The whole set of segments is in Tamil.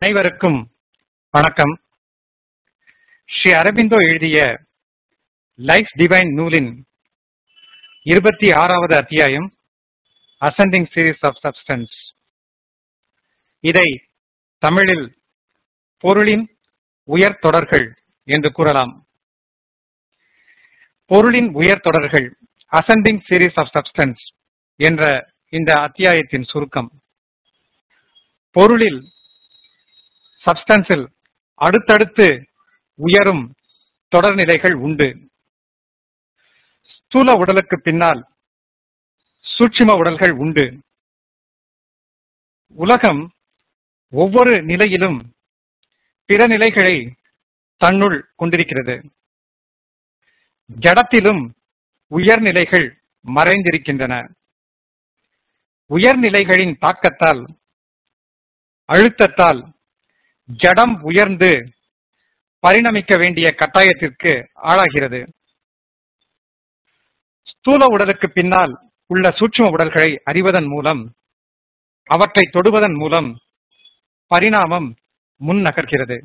அனைவருக்கும் வணக்கம் ஸ்ரீ அரபிந்தோ எழுதிய லைஃப் டிவைன் நூலின் இருபத்தி ஆறாவது அத்தியாயம் அசெண்டிங் சீரீஸ் ஆஃப் சப்ஸ்டன்ஸ் இதை தமிழில் பொருளின் உயர் தொடர்கள் என்று கூறலாம் பொருளின் உயர் தொடர்கள் அசெண்டிங் சீரீஸ் ஆஃப் சப்ஸ்டன்ஸ் என்ற இந்த அத்தியாயத்தின் சுருக்கம் பொருளில் சப்ஸ்டன்ஸில் அடுத்தடுத்து உயரும் தொடர்நிலைகள் உண்டு ஸ்தூல உடலுக்கு பின்னால் சூட்சும உடல்கள் உண்டு உலகம் ஒவ்வொரு நிலையிலும் பிற நிலைகளை தன்னுள் கொண்டிருக்கிறது ஜடத்திலும் உயர்நிலைகள் மறைந்திருக்கின்றன உயர்நிலைகளின் தாக்கத்தால் அழுத்தத்தால் ஜடம் உயர்ந்து பரிணமிக்க வேண்டிய கட்டாயத்திற்கு ஆளாகிறது ஸ்தூல உடலுக்கு பின்னால் உள்ள சூட்சும உடல்களை அறிவதன் மூலம் அவற்றை தொடுவதன் மூலம் பரிணாமம் முன் நகர்கிறது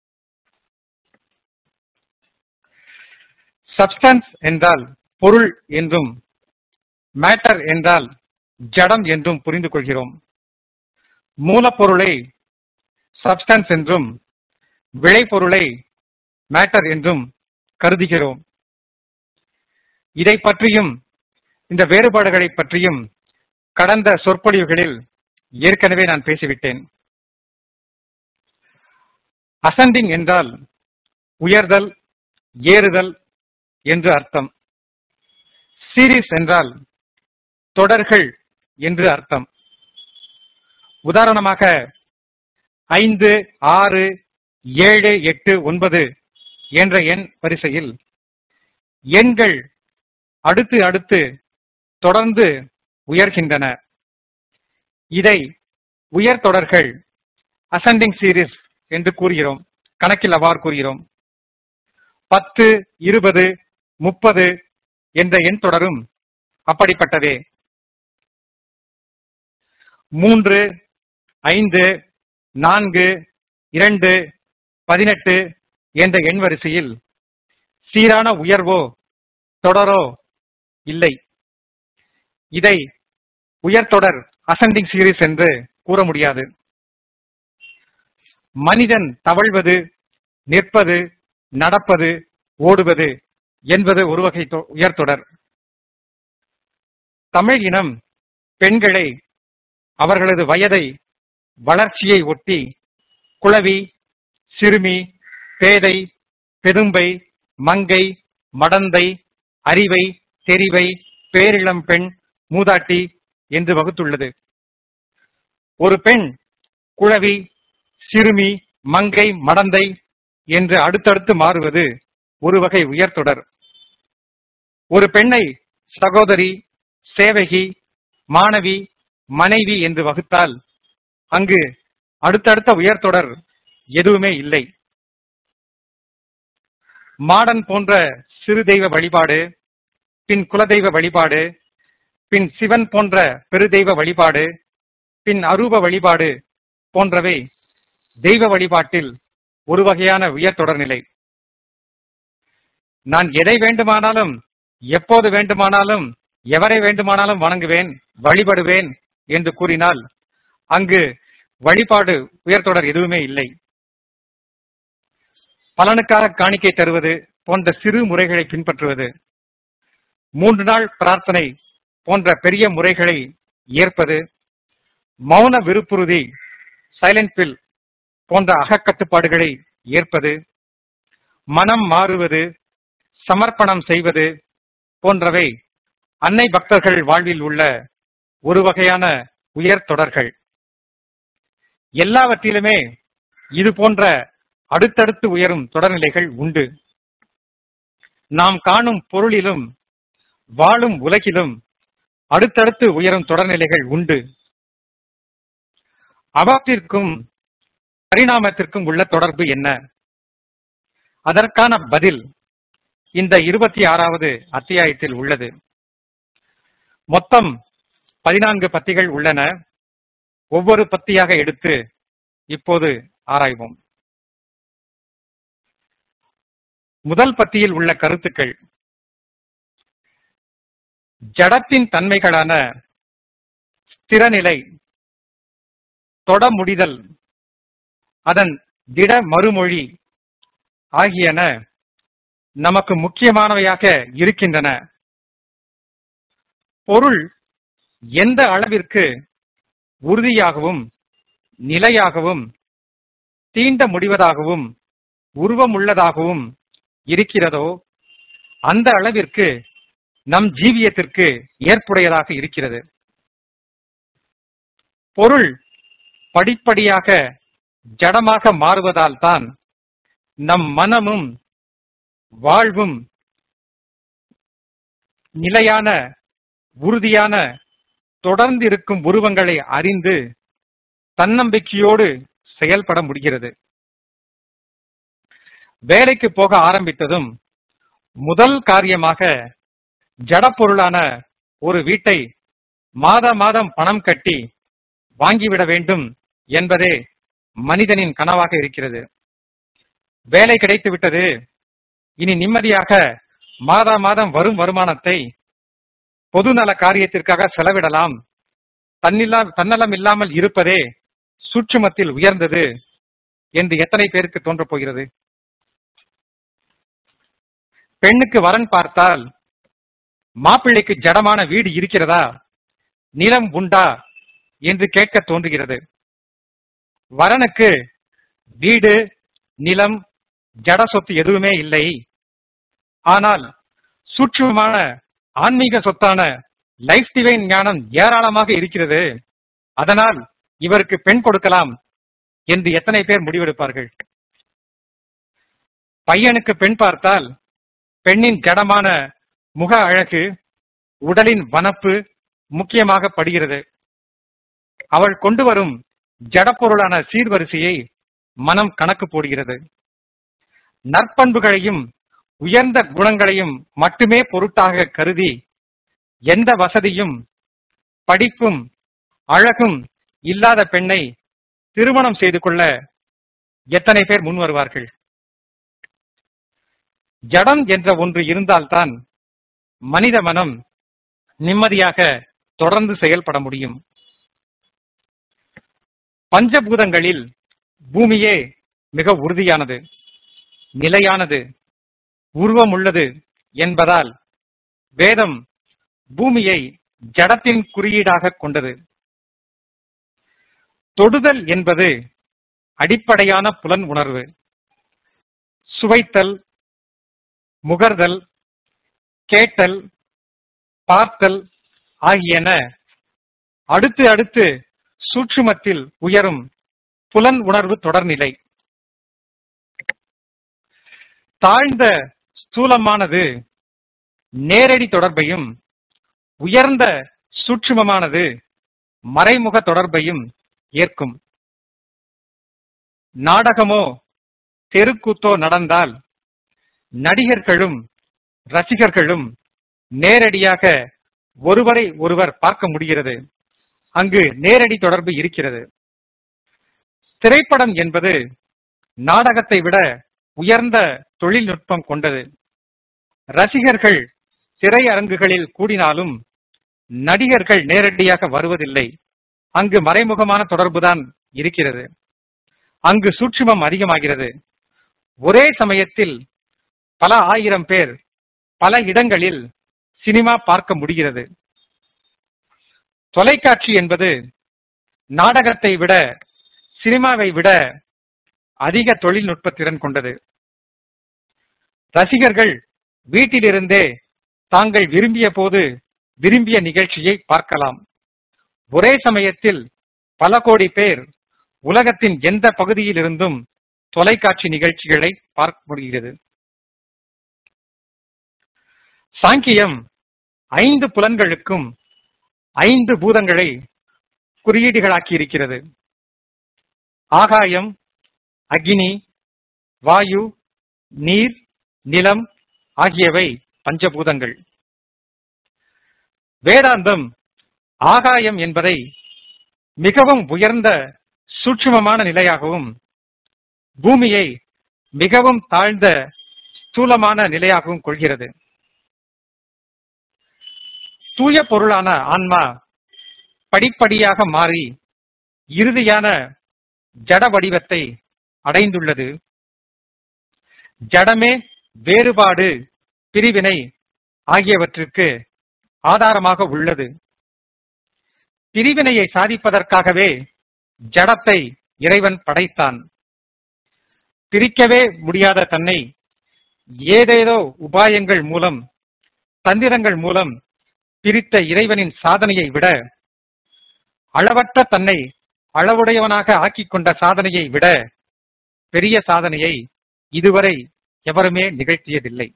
சப்ஸ்டன்ஸ் என்றால் பொருள் என்றும் மேட்டர் என்றால் ஜடம் என்றும் புரிந்து கொள்கிறோம் மூலப்பொருளை சப்ஸ்டன்ஸ் என்றும் விளைபொருளை மேட்டர் என்றும் கருதுகிறோம் இதை பற்றியும் இந்த வேறுபாடுகளை பற்றியும் கடந்த சொற்பொழிவுகளில் ஏற்கனவே நான் பேசிவிட்டேன் அசெண்டிங் என்றால் உயர்தல் ஏறுதல் என்று அர்த்தம் சீரீஸ் என்றால் தொடர்கள் என்று அர்த்தம் உதாரணமாக ஐந்து ஆறு ஏழு எட்டு ஒன்பது என்ற எண் வரிசையில் எண்கள் அடுத்து அடுத்து தொடர்ந்து உயர்கின்றன இதை உயர் தொடர்கள் அசெண்டிங் சீரீஸ் என்று கூறுகிறோம் கணக்கில் அவ்வாறு கூறுகிறோம் பத்து இருபது முப்பது என்ற எண் தொடரும் அப்படிப்பட்டதே மூன்று ஐந்து நான்கு இரண்டு பதினெட்டு என்ற எண் வரிசையில் சீரான உயர்வோ தொடரோ இல்லை இதை உயர்தொடர் அசெண்டிங் சீரீஸ் என்று கூற முடியாது மனிதன் தவழ்வது நிற்பது நடப்பது ஓடுவது என்பது ஒரு வகை உயர்தொடர் தமிழ் இனம் பெண்களை அவர்களது வயதை வளர்ச்சியை ஒட்டி குளவி சிறுமி பேதை பெதும்பை மங்கை மடந்தை அறிவை தெரிவை பேரிளம் பெண் மூதாட்டி என்று வகுத்துள்ளது ஒரு பெண் குழவி சிறுமி மங்கை மடந்தை என்று அடுத்தடுத்து மாறுவது ஒரு வகை உயர்தொடர் ஒரு பெண்ணை சகோதரி சேவகி மாணவி மனைவி என்று வகுத்தால் அங்கு அடுத்தடுத்த உயர்தொடர் எதுவுமே இல்லை மாடன் போன்ற சிறு தெய்வ வழிபாடு பின் குலதெய்வ வழிபாடு பின் சிவன் போன்ற பெருதெய்வ வழிபாடு பின் அரூப வழிபாடு போன்றவை தெய்வ வழிபாட்டில் ஒரு வகையான உயர் தொடர்நிலை நான் எதை வேண்டுமானாலும் எப்போது வேண்டுமானாலும் எவரை வேண்டுமானாலும் வணங்குவேன் வழிபடுவேன் என்று கூறினால் அங்கு வழிபாடு உயர்தொடர் எதுவுமே இல்லை பலனுக்காக காணிக்கை தருவது போன்ற சிறு முறைகளை பின்பற்றுவது மூன்று நாள் பிரார்த்தனை போன்ற பெரிய முறைகளை ஏற்பது மௌன விருப்புறுதி சைலண்ட் பில் போன்ற அகக்கட்டுப்பாடுகளை ஏற்பது மனம் மாறுவது சமர்ப்பணம் செய்வது போன்றவை அன்னை பக்தர்கள் வாழ்வில் உள்ள ஒரு வகையான உயர் தொடர்கள் எல்லாவற்றிலுமே இது போன்ற அடுத்தடுத்து உயரும் தொடர்நிலைகள் உண்டு நாம் காணும் பொருளிலும் வாழும் உலகிலும் அடுத்தடுத்து உயரும் தொடர்நிலைகள் உண்டு அவற்றிற்கும் பரிணாமத்திற்கும் உள்ள தொடர்பு என்ன அதற்கான பதில் இந்த இருபத்தி ஆறாவது அத்தியாயத்தில் உள்ளது மொத்தம் பதினான்கு பத்திகள் உள்ளன ஒவ்வொரு பத்தியாக எடுத்து இப்போது ஆராய்வோம் முதல் பத்தியில் உள்ள கருத்துக்கள் ஜடத்தின் தன்மைகளான ஸ்திரநிலை தொட முடிதல் அதன் திட மறுமொழி ஆகியன நமக்கு முக்கியமானவையாக இருக்கின்றன பொருள் எந்த அளவிற்கு உறுதியாகவும் நிலையாகவும் தீண்ட முடிவதாகவும் உருவமுள்ளதாகவும் இருக்கிறதோ அந்த அளவிற்கு நம் ஜீவியத்திற்கு ஏற்புடையதாக இருக்கிறது பொருள் படிப்படியாக ஜடமாக மாறுவதால் தான் நம் மனமும் வாழ்வும் நிலையான உறுதியான தொடர்ந்து இருக்கும் உருவங்களை அறிந்து தன்னம்பிக்கையோடு செயல்பட முடிகிறது வேலைக்கு போக ஆரம்பித்ததும் முதல் காரியமாக ஜடப்பொருளான ஒரு வீட்டை மாத மாதம் பணம் கட்டி வாங்கிவிட வேண்டும் என்பதே மனிதனின் கனவாக இருக்கிறது வேலை கிடைத்து விட்டது இனி நிம்மதியாக மாதா மாதம் வரும் வருமானத்தை பொதுநல காரியத்திற்காக செலவிடலாம் தன்னில்லா தன்னலம் இல்லாமல் இருப்பதே சூட்சுமத்தில் உயர்ந்தது என்று எத்தனை பேருக்கு தோன்றப் போகிறது பெண்ணுக்கு வரன் பார்த்தால் மாப்பிள்ளைக்கு ஜடமான வீடு இருக்கிறதா நிலம் உண்டா என்று கேட்க தோன்றுகிறது வரனுக்கு வீடு நிலம் ஜட சொத்து எதுவுமே இல்லை ஆனால் சூட்சுமமான ஆன்மீக சொத்தான லைஃப் டிவைன் ஞானம் ஏராளமாக இருக்கிறது அதனால் இவருக்கு பெண் கொடுக்கலாம் என்று எத்தனை பேர் முடிவெடுப்பார்கள் பையனுக்கு பெண் பார்த்தால் பெண்ணின் ஜடமான முக அழகு உடலின் வனப்பு முக்கியமாக படுகிறது அவள் கொண்டு வரும் ஜடப்பொருளான சீர்வரிசையை மனம் கணக்கு போடுகிறது நற்பண்புகளையும் உயர்ந்த குணங்களையும் மட்டுமே பொருட்டாக கருதி எந்த வசதியும் படிப்பும் அழகும் இல்லாத பெண்ணை திருமணம் செய்து கொள்ள எத்தனை பேர் முன் வருவார்கள் ஜடம் என்ற ஒன்று இருந்தால்தான் மனித மனம் நிம்மதியாக தொடர்ந்து செயல்பட முடியும் பஞ்சபூதங்களில் பூமியே மிக உறுதியானது நிலையானது உருவம் உள்ளது என்பதால் வேதம் பூமியை ஜடத்தின் குறியீடாக கொண்டது தொடுதல் என்பது அடிப்படையான புலன் உணர்வு சுவைத்தல் முகர்தல் கேட்டல் பார்த்தல் ஆகியன அடுத்து அடுத்து சூட்சுமத்தில் உயரும் புலன் உணர்வு தொடர்நிலை தாழ்ந்த ஸ்தூலமானது நேரடி தொடர்பையும் உயர்ந்த சூட்சுமமானது மறைமுக தொடர்பையும் ஏற்கும் நாடகமோ தெருக்கூத்தோ நடந்தால் நடிகர்களும் ரசிகர்களும் நேரடியாக ஒருவரை ஒருவர் பார்க்க முடிகிறது அங்கு நேரடி தொடர்பு இருக்கிறது திரைப்படம் என்பது நாடகத்தை விட உயர்ந்த தொழில்நுட்பம் கொண்டது ரசிகர்கள் திரையரங்குகளில் கூடினாலும் நடிகர்கள் நேரடியாக வருவதில்லை அங்கு மறைமுகமான தொடர்புதான் இருக்கிறது அங்கு சூட்சுமம் அதிகமாகிறது ஒரே சமயத்தில் பல ஆயிரம் பேர் பல இடங்களில் சினிமா பார்க்க முடிகிறது தொலைக்காட்சி என்பது நாடகத்தை விட சினிமாவை விட அதிக தொழில்நுட்ப திறன் கொண்டது ரசிகர்கள் வீட்டிலிருந்தே தாங்கள் விரும்பிய போது விரும்பிய நிகழ்ச்சியை பார்க்கலாம் ஒரே சமயத்தில் பல கோடி பேர் உலகத்தின் எந்த பகுதியில் இருந்தும் தொலைக்காட்சி நிகழ்ச்சிகளை பார்க்க முடிகிறது சாங்கியம் ஐந்து புலன்களுக்கும் ஐந்து பூதங்களை குறியீடுகளாக்கி இருக்கிறது ஆகாயம் அக்னி வாயு நீர் நிலம் ஆகியவை பஞ்சபூதங்கள் வேதாந்தம் ஆகாயம் என்பதை மிகவும் உயர்ந்த சூட்சுமமான நிலையாகவும் பூமியை மிகவும் தாழ்ந்த ஸ்தூலமான நிலையாகவும் கொள்கிறது தூய பொருளான ஆன்மா படிப்படியாக மாறி இறுதியான ஜட வடிவத்தை அடைந்துள்ளது ஜடமே வேறுபாடு பிரிவினை ஆகியவற்றிற்கு ஆதாரமாக உள்ளது பிரிவினையை சாதிப்பதற்காகவே ஜடத்தை இறைவன் படைத்தான் பிரிக்கவே முடியாத தன்னை ஏதேதோ உபாயங்கள் மூலம் தந்திரங்கள் மூலம் பிரித்த இறைவனின் சாதனையை விட அளவற்ற தன்னை அளவுடையவனாக ஆக்கிக் கொண்ட சாதனையை விட பெரிய சாதனையை இதுவரை எவருமே நிகழ்த்தியதில்லை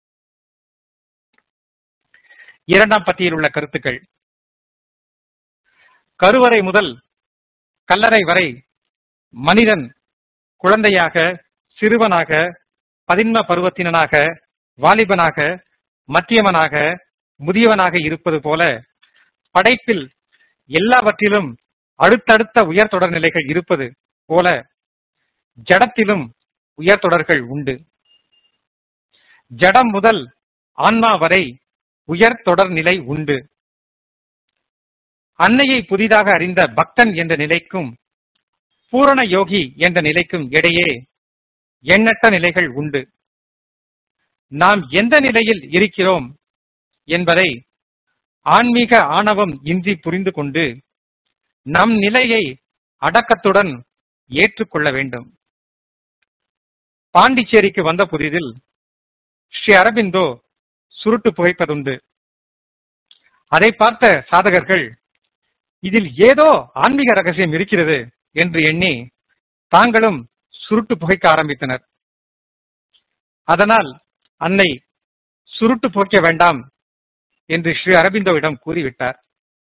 இரண்டாம் பத்தியில் உள்ள கருத்துக்கள் கருவறை முதல் கல்லறை வரை மனிதன் குழந்தையாக சிறுவனாக பதின்ம பருவத்தினனாக வாலிபனாக மத்தியமனாக முதியவனாக இருப்பது போல படைப்பில் எல்லாவற்றிலும் அடுத்தடுத்த உயர் தொடர் நிலைகள் இருப்பது போல ஜடத்திலும் உயர் தொடர்கள் உண்டு ஜடம் முதல் ஆன்மா வரை உயர் தொடர் நிலை உண்டு அன்னையை புதிதாக அறிந்த பக்தன் என்ற நிலைக்கும் பூரண யோகி என்ற நிலைக்கும் இடையே எண்ணற்ற நிலைகள் உண்டு நாம் எந்த நிலையில் இருக்கிறோம் என்பதை ஆன்மீக ஆணவம் இன்றி புரிந்து கொண்டு நம் நிலையை அடக்கத்துடன் ஏற்றுக்கொள்ள வேண்டும் பாண்டிச்சேரிக்கு வந்த புதிதில் ஸ்ரீ அரபிந்தோ சுருட்டு புகைப்பதுண்டு அதை பார்த்த சாதகர்கள் இதில் ஏதோ ஆன்மீக ரகசியம் இருக்கிறது என்று எண்ணி தாங்களும் சுருட்டு புகைக்க ஆரம்பித்தனர் அதனால் அன்னை சுருட்டு புகைக்க வேண்டாம் என்று ஸ்ரீ அரபிந்தோவிடம் கூறிவிட்டார்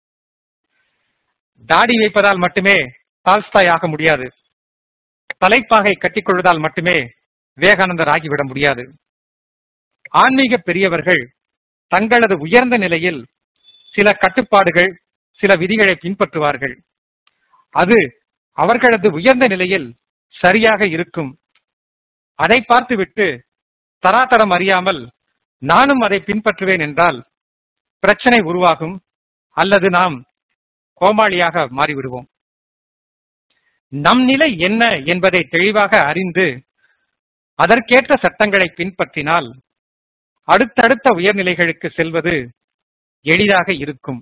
தாடி வைப்பதால் மட்டுமே டால்ஸ்தாய் ஆக முடியாது தலைப்பாகை கட்டிக்கொள்வதால் மட்டுமே விவேகானந்தர் ஆகிவிட முடியாது ஆன்மீக பெரியவர்கள் தங்களது உயர்ந்த நிலையில் சில கட்டுப்பாடுகள் சில விதிகளை பின்பற்றுவார்கள் அது அவர்களது உயர்ந்த நிலையில் சரியாக இருக்கும் அதை பார்த்துவிட்டு தராதரம் அறியாமல் நானும் அதை பின்பற்றுவேன் என்றால் பிரச்சனை உருவாகும் அல்லது நாம் கோமாளியாக மாறிவிடுவோம் நம் நிலை என்ன என்பதை தெளிவாக அறிந்து அதற்கேற்ற சட்டங்களை பின்பற்றினால் அடுத்தடுத்த உயர்நிலைகளுக்கு செல்வது எளிதாக இருக்கும்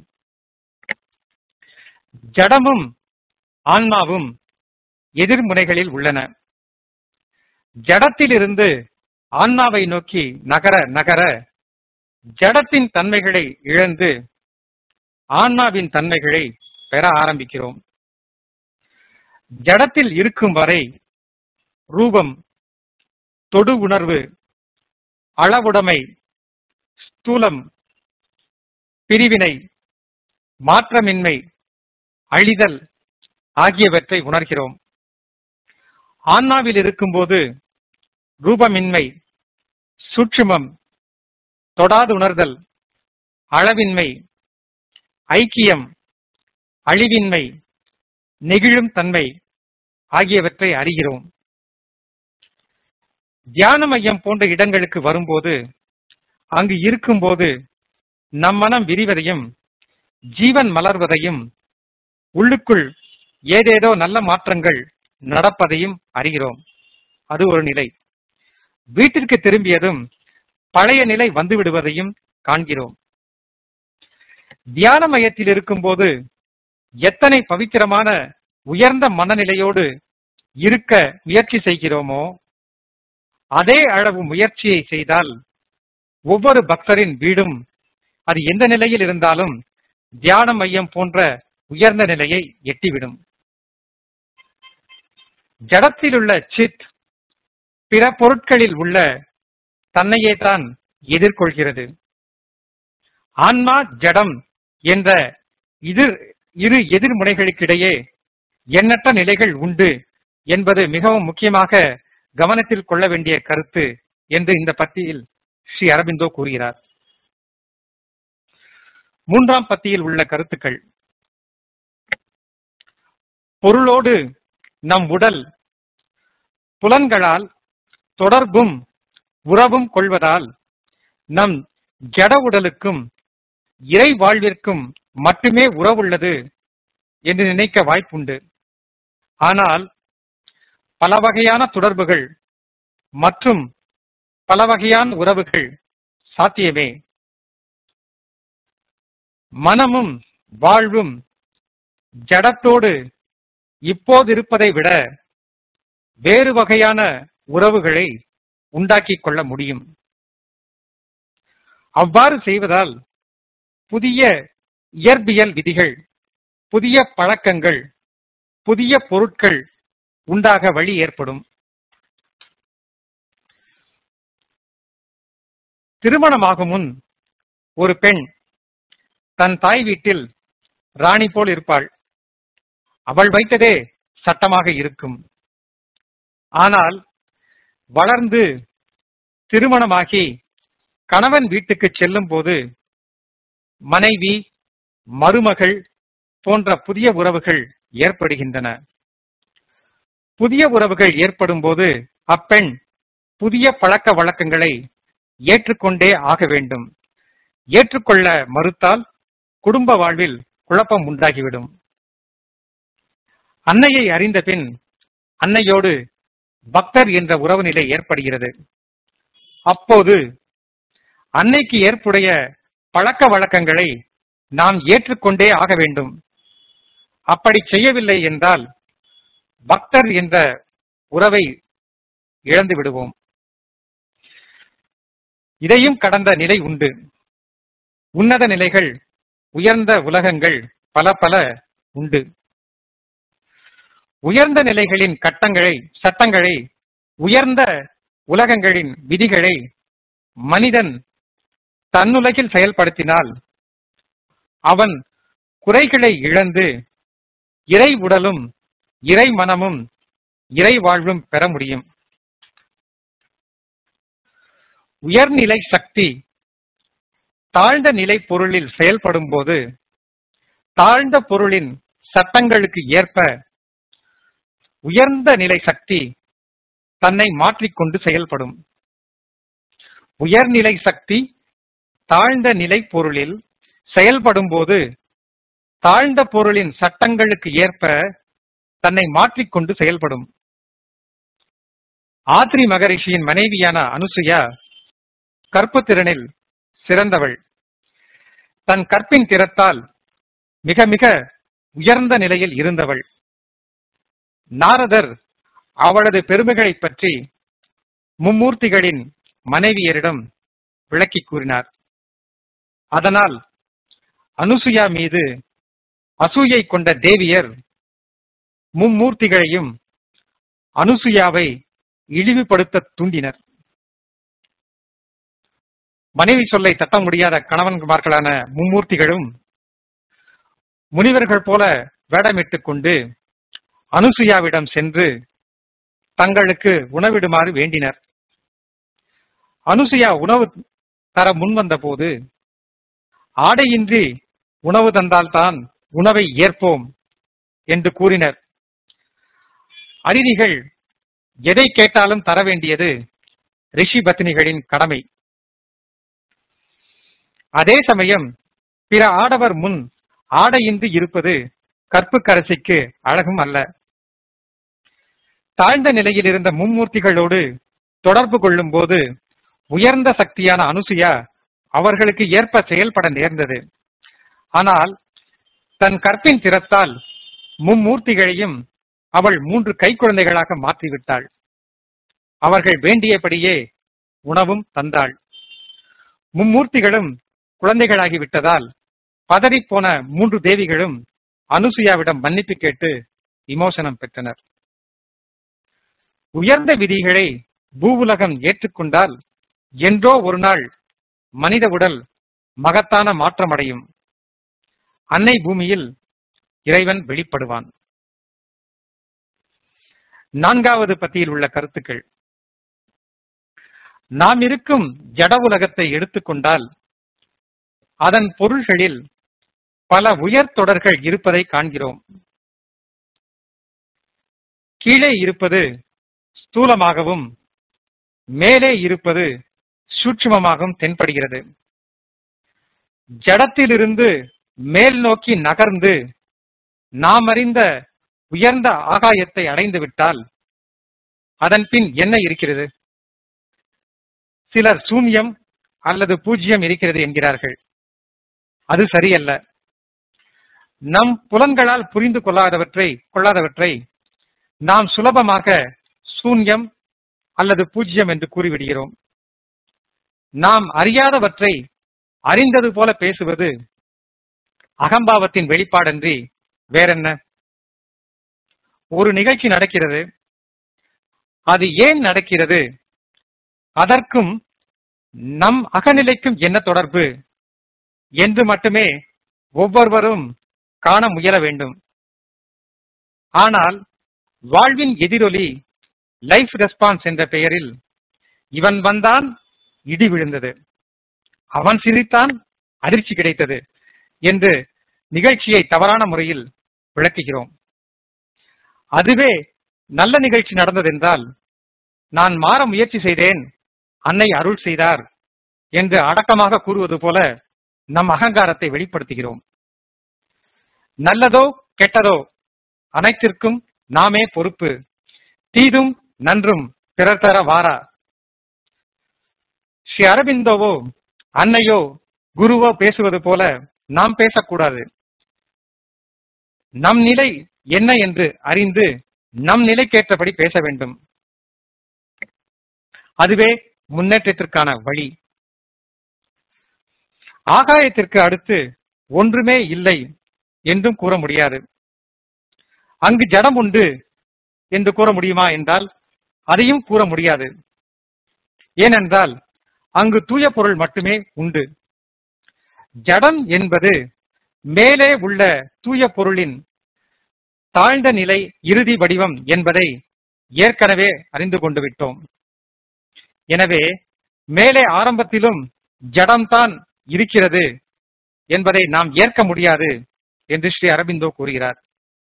ஜடமும் ஆன்மாவும் எதிர்முனைகளில் உள்ளன ஜடத்திலிருந்து ஆன்மாவை நோக்கி நகர நகர ஜடத்தின் தன்மைகளை இழந்து ஆன்மாவின் தன்மைகளை பெற ஆரம்பிக்கிறோம் ஜடத்தில் இருக்கும் வரை ரூபம் தொடு உணர்வு அளவுடைமை ஸ்தூலம் பிரிவினை மாற்றமின்மை அழிதல் ஆகியவற்றை உணர்கிறோம் ஆன்மாவில் இருக்கும்போது ரூபமின்மை சூட்சுமம் தொடாது உணர்தல் அளவின்மை ஐக்கியம் அழிவின்மை நெகிழும் தன்மை ஆகியவற்றை அறிகிறோம் தியான மையம் போன்ற இடங்களுக்கு வரும்போது அங்கு இருக்கும்போது நம் மனம் விரிவதையும் ஜீவன் மலர்வதையும் உள்ளுக்குள் ஏதேதோ நல்ல மாற்றங்கள் நடப்பதையும் அறிகிறோம் அது ஒரு நிலை வீட்டிற்கு திரும்பியதும் பழைய நிலை வந்து விடுவதையும் காண்கிறோம் தியான மையத்தில் இருக்கும்போது எத்தனை பவித்திரமான உயர்ந்த மனநிலையோடு இருக்க முயற்சி செய்கிறோமோ அதே அளவு முயற்சியை செய்தால் ஒவ்வொரு பக்தரின் வீடும் அது எந்த நிலையில் இருந்தாலும் தியான மையம் போன்ற உயர்ந்த நிலையை எட்டிவிடும் ஜடத்திலுள்ள சித் பிற பொருட்களில் உள்ள தன்னையே தான் எதிர்கொள்கிறது ஆன்மா ஜடம் என்ற எதிர் இரு எதிர்முனைகளுக்கிடையே எண்ணற்ற நிலைகள் உண்டு என்பது மிகவும் முக்கியமாக கவனத்தில் கொள்ள வேண்டிய கருத்து என்று இந்த பத்தியில் ஸ்ரீ அரபிந்தோ கூறுகிறார் மூன்றாம் பத்தியில் உள்ள கருத்துக்கள் பொருளோடு நம் உடல் புலன்களால் தொடர்பும் உறவும் கொள்வதால் நம் ஜட உடலுக்கும் இறை வாழ்விற்கும் மட்டுமே உறவுள்ளது என்று நினைக்க வாய்ப்புண்டு ஆனால் பல வகையான தொடர்புகள் மற்றும் பல வகையான உறவுகள் சாத்தியமே மனமும் வாழ்வும் ஜடத்தோடு இப்போது இருப்பதை விட வேறு வகையான உறவுகளை உண்டாக்கிக் கொள்ள முடியும் அவ்வாறு செய்வதால் புதிய இயற்பியல் விதிகள் புதிய பழக்கங்கள் புதிய பொருட்கள் உண்டாக வழி ஏற்படும் திருமணமாகும் முன் ஒரு பெண் தன் தாய் வீட்டில் ராணி போல் இருப்பாள் அவள் வைத்ததே சட்டமாக இருக்கும் ஆனால் வளர்ந்து திருமணமாகி கணவன் வீட்டுக்கு செல்லும் போது மனைவி மருமகள் போன்ற புதிய உறவுகள் ஏற்படுகின்றன புதிய உறவுகள் ஏற்படும் போது அப்பெண் புதிய பழக்க வழக்கங்களை ஏற்றுக்கொண்டே ஆக வேண்டும் ஏற்றுக்கொள்ள மறுத்தால் குடும்ப வாழ்வில் குழப்பம் உண்டாகிவிடும் அன்னையை அறிந்த பின் அன்னையோடு பக்தர் என்ற உறவு நிலை ஏற்படுகிறது அப்போது அன்னைக்கு ஏற்புடைய பழக்க வழக்கங்களை நாம் ஏற்றுக்கொண்டே ஆக வேண்டும் அப்படி செய்யவில்லை என்றால் பக்தர் என்ற உறவை இழந்து விடுவோம் இதையும் கடந்த நிலை உண்டு உன்னத நிலைகள் உயர்ந்த உலகங்கள் பல பல உண்டு உயர்ந்த நிலைகளின் கட்டங்களை சட்டங்களை உயர்ந்த உலகங்களின் விதிகளை மனிதன் தன்னுலகில் செயல்படுத்தினால் அவன் குறைகளை இழந்து இறை உடலும் இறை மனமும் இறை வாழ்வும் பெற முடியும் உயர்நிலை சக்தி தாழ்ந்த நிலை பொருளில் செயல்படும் போது தாழ்ந்த பொருளின் சட்டங்களுக்கு ஏற்ப உயர்ந்த நிலை சக்தி தன்னை மாற்றிக்கொண்டு செயல்படும் உயர்நிலை சக்தி தாழ்ந்த நிலை பொருளில் செயல்படும் போது தாழ்ந்த பொருளின் சட்டங்களுக்கு ஏற்ப தன்னை மாற்றிக்கொண்டு செயல்படும் ஆத்ரி மகரிஷியின் மனைவியான அனுசுயா கற்பு திறனில் சிறந்தவள் தன் கற்பின் திறத்தால் மிக மிக உயர்ந்த நிலையில் இருந்தவள் நாரதர் அவளது பெருமைகளைப் பற்றி மும்மூர்த்திகளின் மனைவியரிடம் விளக்கி கூறினார் அதனால் அனுசுயா மீது அசூயை கொண்ட தேவியர் மும்மூர்த்திகளையும் அனுசுயாவை இழிவுபடுத்த தூண்டினர் மனைவி சொல்லை தட்ட முடியாத கணவன்மார்களான மும்மூர்த்திகளும் முனிவர்கள் போல வேடமிட்டுக் கொண்டு அனுசுயாவிடம் சென்று தங்களுக்கு உணவிடுமாறு வேண்டினர் அனுசுயா உணவு தர முன்வந்த போது ஆடையின்றி உணவு தந்தால்தான் உணவை ஏற்போம் என்று கூறினர் அரிதிகள் எதை கேட்டாலும் தர வேண்டியது ரிஷி பத்னிகளின் கடமை அதே சமயம் பிற ஆடவர் முன் ஆடையின்றி இருப்பது கற்புக்கரசிக்கு அழகும் அல்ல தாழ்ந்த நிலையில் இருந்த மும்மூர்த்திகளோடு தொடர்பு கொள்ளும் போது உயர்ந்த சக்தியான அனுசுயா அவர்களுக்கு ஏற்ப செயல்பட நேர்ந்தது ஆனால் தன் கற்பின் திறத்தால் மும்மூர்த்திகளையும் அவள் மூன்று கைக்குழந்தைகளாக மாற்றிவிட்டாள் அவர்கள் வேண்டியபடியே உணவும் தந்தாள் மும்மூர்த்திகளும் குழந்தைகளாகி விட்டதால் பதறிப்போன மூன்று தேவிகளும் அனுசுயாவிடம் மன்னிப்பு கேட்டு விமோசனம் பெற்றனர் உயர்ந்த விதிகளை பூவுலகம் ஏற்றுக்கொண்டால் என்றோ ஒரு நாள் மனித உடல் மகத்தான மாற்றமடையும் அன்னை பூமியில் இறைவன் வெளிப்படுவான் நான்காவது பத்தியில் உள்ள கருத்துக்கள் நாம் இருக்கும் ஜட உலகத்தை எடுத்துக்கொண்டால் அதன் பொருள்களில் பல உயர் தொடர்கள் இருப்பதை காண்கிறோம் கீழே இருப்பது ஸ்தூலமாகவும் மேலே இருப்பது சூட்சுமமாகவும் தென்படுகிறது ஜடத்திலிருந்து மேல் நோக்கி நகர்ந்து நாம் அறிந்த உயர்ந்த ஆகாயத்தை அடைந்து விட்டால் அதன் பின் என்ன இருக்கிறது சிலர் சூன்யம் அல்லது பூஜ்யம் இருக்கிறது என்கிறார்கள் அது சரியல்ல நம் புலன்களால் புரிந்து கொள்ளாதவற்றை கொள்ளாதவற்றை நாம் சுலபமாக சூன்யம் அல்லது பூஜ்யம் என்று கூறிவிடுகிறோம் நாம் அறியாதவற்றை அறிந்தது போல பேசுவது அகம்பாவத்தின் வெளிப்பாடன்றி வேறென்ன ஒரு நிகழ்ச்சி நடக்கிறது அது ஏன் நடக்கிறது அதற்கும் நம் அகநிலைக்கும் என்ன தொடர்பு என்று மட்டுமே ஒவ்வொருவரும் காண முயல வேண்டும் ஆனால் வாழ்வின் எதிரொலி லைஃப் ரெஸ்பான்ஸ் என்ற பெயரில் இவன் வந்தான் இடி விழுந்தது அவன் சிரித்தான் அதிர்ச்சி கிடைத்தது என்று நிகழ்ச்சியை தவறான முறையில் விளக்குகிறோம் அதுவே நல்ல நிகழ்ச்சி நடந்ததென்றால் நான் மாற முயற்சி செய்தேன் அன்னை அருள் செய்தார் என்று அடக்கமாக கூறுவது போல நம் அகங்காரத்தை வெளிப்படுத்துகிறோம் நல்லதோ கெட்டதோ அனைத்திற்கும் நாமே பொறுப்பு தீதும் நன்றும் பிறர் தர வாரா ஸ்ரீ அரவிந்தோவோ அன்னையோ குருவோ பேசுவது போல நாம் பேசக்கூடாது நம் நிலை என்ன என்று அறிந்து நம் நிலைக்கேற்றபடி பேச வேண்டும் அதுவே முன்னேற்றத்திற்கான வழி ஆகாயத்திற்கு அடுத்து ஒன்றுமே இல்லை என்றும் கூற முடியாது அங்கு ஜடம் உண்டு என்று கூற முடியுமா என்றால் அதையும் கூற முடியாது ஏனென்றால் அங்கு தூய பொருள் மட்டுமே உண்டு ஜடம் என்பது மேலே உள்ள தூய பொருளின் தாழ்ந்த நிலை இறுதி வடிவம் என்பதை ஏற்கனவே அறிந்து கொண்டு விட்டோம் எனவே மேலே ஆரம்பத்திலும் ஜடம்தான் இருக்கிறது என்பதை நாம் ஏற்க முடியாது என்று ஸ்ரீ அரபிந்தோ கூறுகிறார்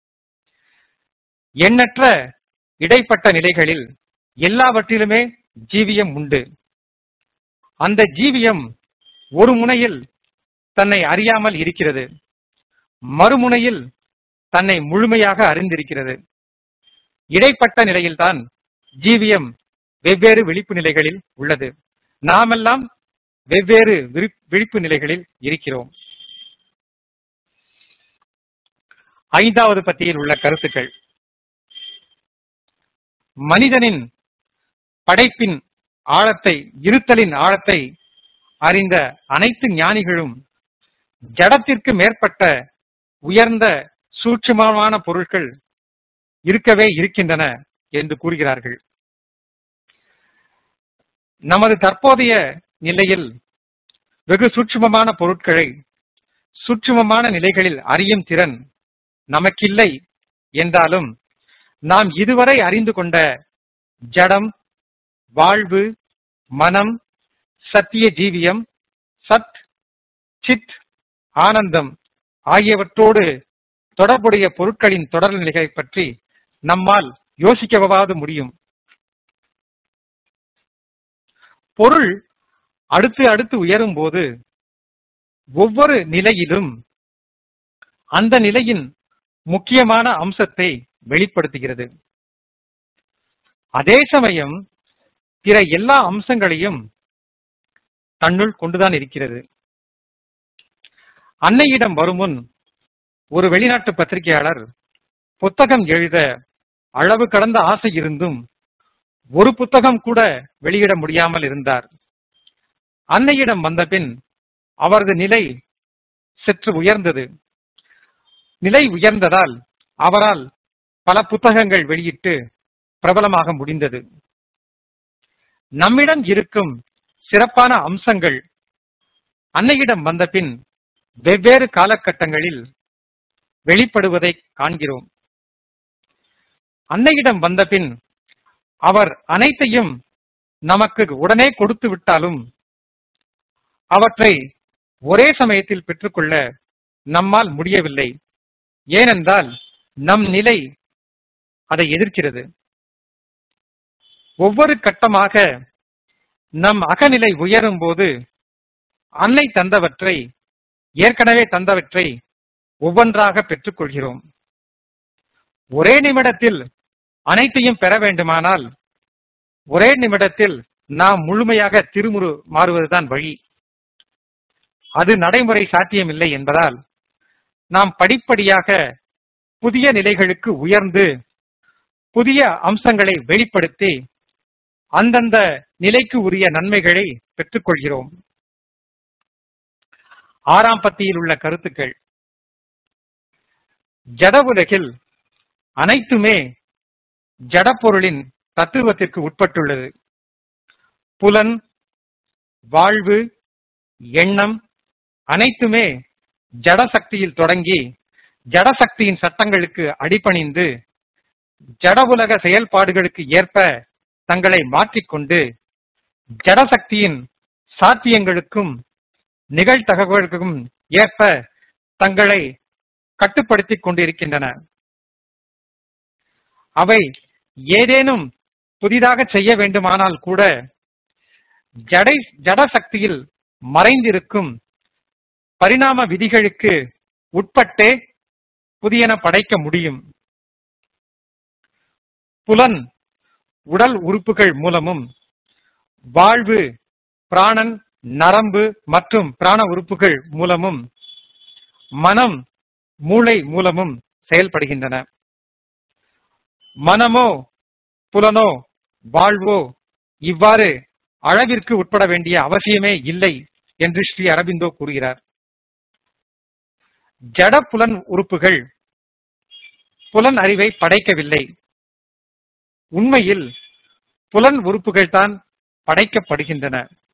எண்ணற்ற இடைப்பட்ட நிலைகளில் எல்லாவற்றிலுமே ஜீவியம் உண்டு அந்த ஜீவியம் ஒரு முனையில் தன்னை அறியாமல் இருக்கிறது மறுமுனையில் தன்னை முழுமையாக அறிந்திருக்கிறது இடைப்பட்ட நிலையில்தான் ஜீவியம் வெவ்வேறு விழிப்பு நிலைகளில் உள்ளது நாமெல்லாம் வெவ்வேறு விரி- விழிப்பு நிலைகளில் இருக்கிறோம் ஐந்தாவது பத்தியில் உள்ள கருத்துக்கள் மனிதனின் படைப்பின் ஆழத்தை இருத்தலின் ஆழத்தை அறிந்த அனைத்து ஞானிகளும் ஜடத்திற்கு மேற்பட்ட உயர்ந்த சூட்சுமமான பொருட்கள் இருக்கவே இருக்கின்றன என்று கூறுகிறார்கள் நமது தற்போதைய நிலையில் வெகு சூட்சுமமான பொருட்களை சூட்சுமமான நிலைகளில் அறியும் திறன் நமக்கில்லை என்றாலும் நாம் இதுவரை அறிந்து கொண்ட ஜடம் வாழ்வு மனம் சத்திய ஜீவியம் சத் சித் ஆனந்தம் ஆகியவற்றோடு தொடர்புடைய பொருட்களின் தொடர்நிலைகளை பற்றி நம்மால் யோசிக்கவாவது முடியும் பொருள் அடுத்து அடுத்து உயரும் போது ஒவ்வொரு நிலையிலும் அந்த நிலையின் முக்கியமான அம்சத்தை வெளிப்படுத்துகிறது அதே சமயம் பிற எல்லா அம்சங்களையும் தன்னுள் கொண்டுதான் இருக்கிறது அன்னையிடம் வருமுன் ஒரு வெளிநாட்டு பத்திரிகையாளர் புத்தகம் எழுத அளவு கடந்த ஆசை இருந்தும் ஒரு புத்தகம் கூட வெளியிட முடியாமல் இருந்தார் அன்னையிடம் வந்தபின் அவரது நிலை சற்று உயர்ந்தது நிலை உயர்ந்ததால் அவரால் பல புத்தகங்கள் வெளியிட்டு பிரபலமாக முடிந்தது நம்மிடம் இருக்கும் சிறப்பான அம்சங்கள் அன்னையிடம் வந்தபின் வெவ்வேறு காலகட்டங்களில் வெளிப்படுவதை காண்கிறோம் அன்னையிடம் வந்தபின் அவர் அனைத்தையும் நமக்கு உடனே கொடுத்து விட்டாலும் அவற்றை ஒரே சமயத்தில் பெற்றுக்கொள்ள நம்மால் முடியவில்லை ஏனென்றால் நம் நிலை அதை எதிர்க்கிறது ஒவ்வொரு கட்டமாக நம் அகநிலை உயரும் போது அன்னை தந்தவற்றை ஏற்கனவே தந்தவற்றை ஒவ்வொன்றாக பெற்றுக்கொள்கிறோம் ஒரே நிமிடத்தில் அனைத்தையும் பெற வேண்டுமானால் ஒரே நிமிடத்தில் நாம் முழுமையாக திருமுறு மாறுவதுதான் வழி அது நடைமுறை சாத்தியமில்லை என்பதால் நாம் படிப்படியாக புதிய நிலைகளுக்கு உயர்ந்து புதிய அம்சங்களை வெளிப்படுத்தி அந்தந்த நிலைக்கு உரிய நன்மைகளை பெற்றுக்கொள்கிறோம் ஆறாம் பத்தியில் உள்ள கருத்துக்கள் ஜட உலகில் அனைத்துமே ஜடப்பொருளின் தத்துவத்திற்கு உட்பட்டுள்ளது புலன் வாழ்வு எண்ணம் அனைத்துமே ஜடசக்தியில் தொடங்கி ஜடசக்தியின் சட்டங்களுக்கு அடிபணிந்து ஜட உலக செயல்பாடுகளுக்கு ஏற்ப தங்களை மாற்றிக்கொண்டு ஜடசக்தியின் சாத்தியங்களுக்கும் நிகழ்தகவலுக்கும் ஏற்ப தங்களை கட்டுப்படுத்திக் கொண்டிருக்கின்றன அவை ஏதேனும் புதிதாக செய்ய வேண்டுமானால் கூட ஜடை ஜடசக்தியில் மறைந்திருக்கும் பரிணாம விதிகளுக்கு உட்பட்டே புதியன படைக்க முடியும் புலன் உடல் உறுப்புகள் மூலமும் வாழ்வு பிராணன் நரம்பு மற்றும் பிராண உறுப்புகள் மூலமும் மனம் மூளை மூலமும் செயல்படுகின்றன மனமோ புலனோ வாழ்வோ இவ்வாறு அளவிற்கு உட்பட வேண்டிய அவசியமே இல்லை என்று ஸ்ரீ அரபிந்தோ கூறுகிறார் ஜட புலன் உறுப்புகள் புலன் அறிவை படைக்கவில்லை உண்மையில் புலன் உறுப்புகள் தான் படைக்கப்படுகின்றன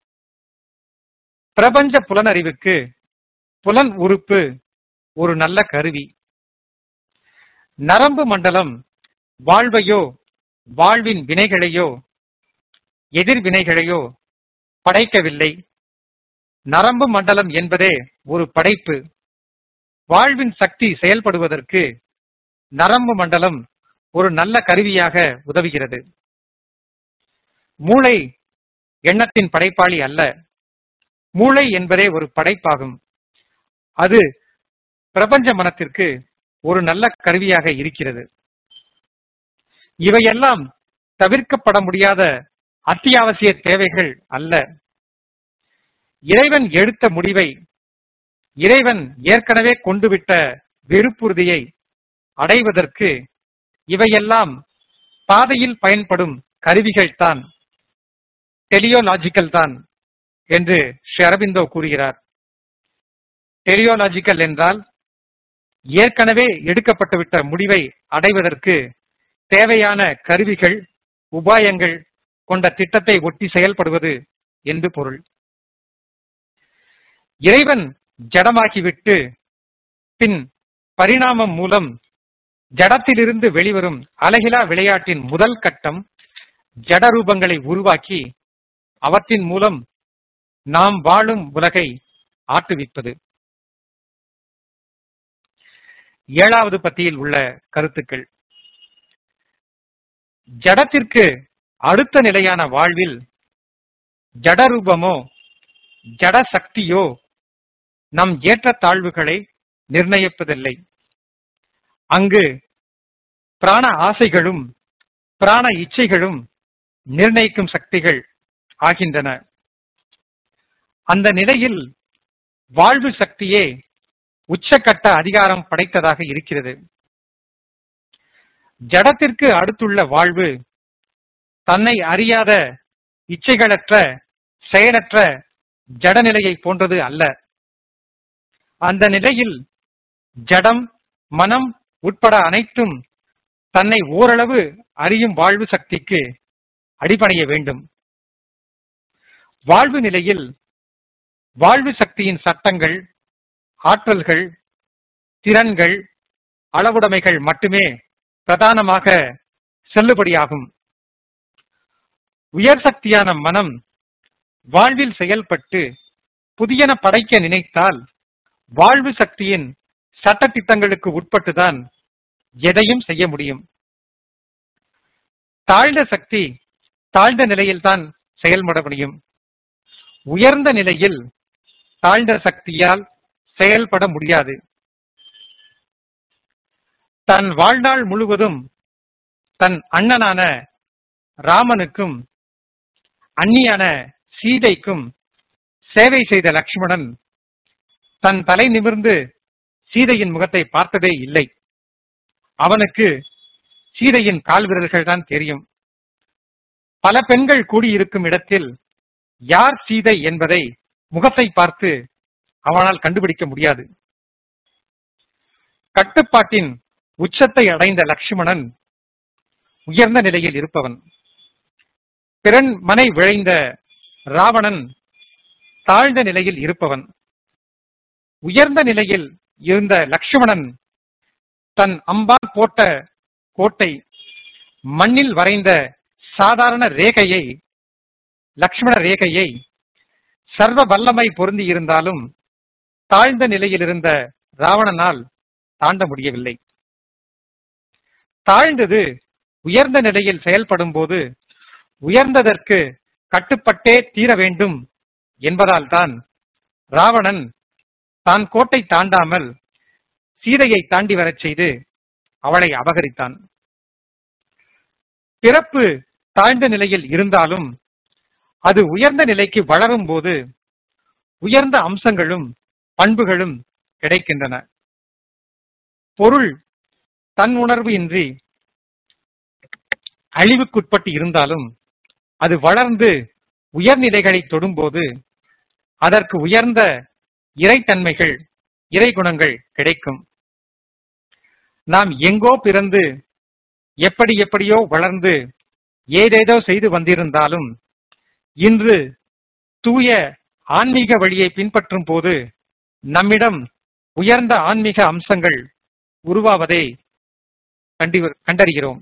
பிரபஞ்ச புலனறிவுக்கு புலன் உறுப்பு ஒரு நல்ல கருவி நரம்பு மண்டலம் வாழ்வையோ வாழ்வின் வினைகளையோ எதிர்வினைகளையோ படைக்கவில்லை நரம்பு மண்டலம் என்பதே ஒரு படைப்பு வாழ்வின் சக்தி செயல்படுவதற்கு நரம்பு மண்டலம் ஒரு நல்ல கருவியாக உதவுகிறது மூளை எண்ணத்தின் படைப்பாளி அல்ல மூளை என்பதே ஒரு படைப்பாகும் அது பிரபஞ்ச மனத்திற்கு ஒரு நல்ல கருவியாக இருக்கிறது இவையெல்லாம் தவிர்க்கப்பட முடியாத அத்தியாவசிய தேவைகள் அல்ல இறைவன் எடுத்த முடிவை இறைவன் ஏற்கனவே கொண்டுவிட்ட வெறுப்புறுதியை அடைவதற்கு இவையெல்லாம் பாதையில் பயன்படும் கருவிகள் தான் டெலியோலாஜிக்கல் தான் என்று ஸ்ரீ அரபிந்தோ கூறுகிறார் டெலியோலாஜிக்கல் என்றால் ஏற்கனவே எடுக்கப்பட்டுவிட்ட முடிவை அடைவதற்கு தேவையான கருவிகள் உபாயங்கள் கொண்ட திட்டத்தை ஒட்டி செயல்படுவது என்று பொருள் இறைவன் ஜடமாக்கிவிட்டு பின் பரிணாமம் மூலம் ஜடத்திலிருந்து வெளிவரும் அழகிலா விளையாட்டின் முதல் கட்டம் ஜட ரூபங்களை உருவாக்கி அவற்றின் மூலம் நாம் வாழும் உலகை ஆட்டுவிப்பது ஏழாவது பத்தியில் உள்ள கருத்துக்கள் ஜடத்திற்கு அடுத்த நிலையான வாழ்வில் ஜடரூபமோ ஜட சக்தியோ நம் ஏற்ற தாழ்வுகளை நிர்ணயிப்பதில்லை அங்கு பிராண ஆசைகளும் பிராண இச்சைகளும் நிர்ணயிக்கும் சக்திகள் ஆகின்றன அந்த நிலையில் வாழ்வு சக்தியே உச்சக்கட்ட அதிகாரம் படைத்ததாக இருக்கிறது ஜடத்திற்கு அடுத்துள்ள வாழ்வு தன்னை அறியாத இச்சைகளற்ற செயலற்ற ஜடநிலையை போன்றது அல்ல அந்த நிலையில் ஜடம் மனம் உட்பட அனைத்தும் தன்னை ஓரளவு அறியும் வாழ்வு சக்திக்கு அடிபணிய வேண்டும் வாழ்வு நிலையில் வாழ்வு சக்தியின் சட்டங்கள் ஆற்றல்கள் திறன்கள் அளவுடைமைகள் மட்டுமே பிரதானமாக செல்லுபடியாகும் உயர் சக்தியான மனம் வாழ்வில் செயல்பட்டு புதியன படைக்க நினைத்தால் வாழ்வு சக்தியின் சட்டத்திட்டங்களுக்கு உட்பட்டுதான் எதையும் செய்ய முடியும் தாழ்ந்த சக்தி தாழ்ந்த நிலையில்தான் செயல்பட முடியும் உயர்ந்த நிலையில் தாழ்ந்த சக்தியால் செயல்பட முடியாது தன் வாழ்நாள் முழுவதும் தன் அண்ணனான ராமனுக்கும் அந்நியான சீதைக்கும் சேவை செய்த லக்ஷ்மணன் தன் தலை நிமிர்ந்து சீதையின் முகத்தை பார்த்ததே இல்லை அவனுக்கு சீதையின் கால் விரல்கள் தான் தெரியும் பல பெண்கள் கூடியிருக்கும் இடத்தில் யார் சீதை என்பதை முகத்தை பார்த்து அவனால் கண்டுபிடிக்க முடியாது கட்டுப்பாட்டின் உச்சத்தை அடைந்த லக்ஷ்மணன் உயர்ந்த நிலையில் இருப்பவன் பிறன் மனை விழைந்த ராவணன் தாழ்ந்த நிலையில் இருப்பவன் உயர்ந்த நிலையில் இருந்த லக்ஷ்மணன் தன் அம்பால் போட்ட கோட்டை மண்ணில் வரைந்த சாதாரண ரேகையை லக்ஷ்மண ரேகையை சர்வ வல்லமை பொருந்தி இருந்தாலும் தாழ்ந்த நிலையில் இருந்த ராவணனால் தாண்ட முடியவில்லை தாழ்ந்தது உயர்ந்த நிலையில் செயல்படும் போது உயர்ந்ததற்கு கட்டுப்பட்டே தீர வேண்டும் என்பதால் தான் ராவணன் தான் கோட்டை தாண்டாமல் சீதையை தாண்டி வரச் செய்து அவளை அபகரித்தான் பிறப்பு தாழ்ந்த நிலையில் இருந்தாலும் அது உயர்ந்த நிலைக்கு வளரும் போது உயர்ந்த அம்சங்களும் பண்புகளும் கிடைக்கின்றன பொருள் தன் உணர்வு இன்றி அழிவுக்குட்பட்டு இருந்தாலும் அது வளர்ந்து உயர்நிலைகளை தொடும்போது அதற்கு உயர்ந்த இறைத்தன்மைகள் இறை குணங்கள் கிடைக்கும் நாம் எங்கோ பிறந்து எப்படி எப்படியோ வளர்ந்து ஏதேதோ செய்து வந்திருந்தாலும் இன்று தூய ஆன்மீக வழியை பின்பற்றும் போது நம்மிடம் உயர்ந்த ஆன்மீக அம்சங்கள் உருவாவதை கண்டி- கண்டறிகிறோம்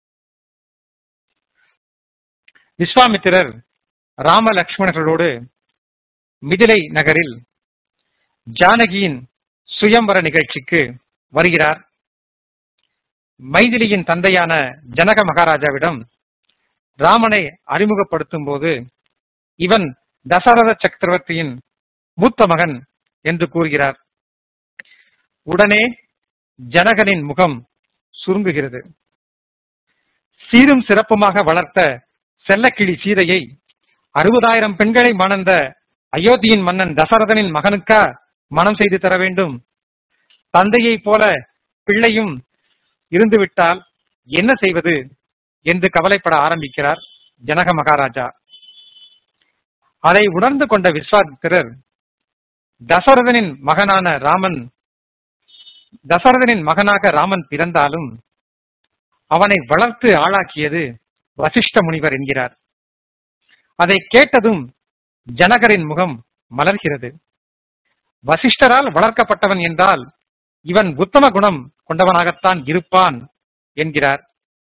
விஸ்வாமித்திரர் ராம லக்ஷ்மணர்களோடு மிதிலை நகரில் ஜானகியின் சுயம்பர நிகழ்ச்சிக்கு வருகிறார் மைதிலியின் தந்தையான ஜனக மகாராஜாவிடம் ராமனை அறிமுகப்படுத்தும் போது இவன் தசரத சக்கரவர்த்தியின் மூத்த மகன் என்று கூறுகிறார் உடனே ஜனகனின் முகம் சுருங்குகிறது சீரும் சிறப்புமாக வளர்த்த செல்லக்கிளி சீதையை அறுபதாயிரம் பெண்களை மணந்த அயோத்தியின் மன்னன் தசரதனின் மகனுக்கா மனம் செய்து தர வேண்டும் தந்தையைப் போல பிள்ளையும் இருந்துவிட்டால் என்ன செய்வது என்று கவலைப்பட ஆரம்பிக்கிறார் ஜனக மகாராஜா அதை உணர்ந்து கொண்ட விஸ்வாமித்திரர் தசரதனின் மகனான ராமன் தசரதனின் மகனாக ராமன் பிறந்தாலும் அவனை வளர்த்து ஆளாக்கியது வசிஷ்ட முனிவர் என்கிறார் அதை கேட்டதும் ஜனகரின் முகம் மலர்கிறது வசிஷ்டரால் வளர்க்கப்பட்டவன் என்றால் இவன் உத்தம குணம் கொண்டவனாகத்தான் இருப்பான் என்கிறார்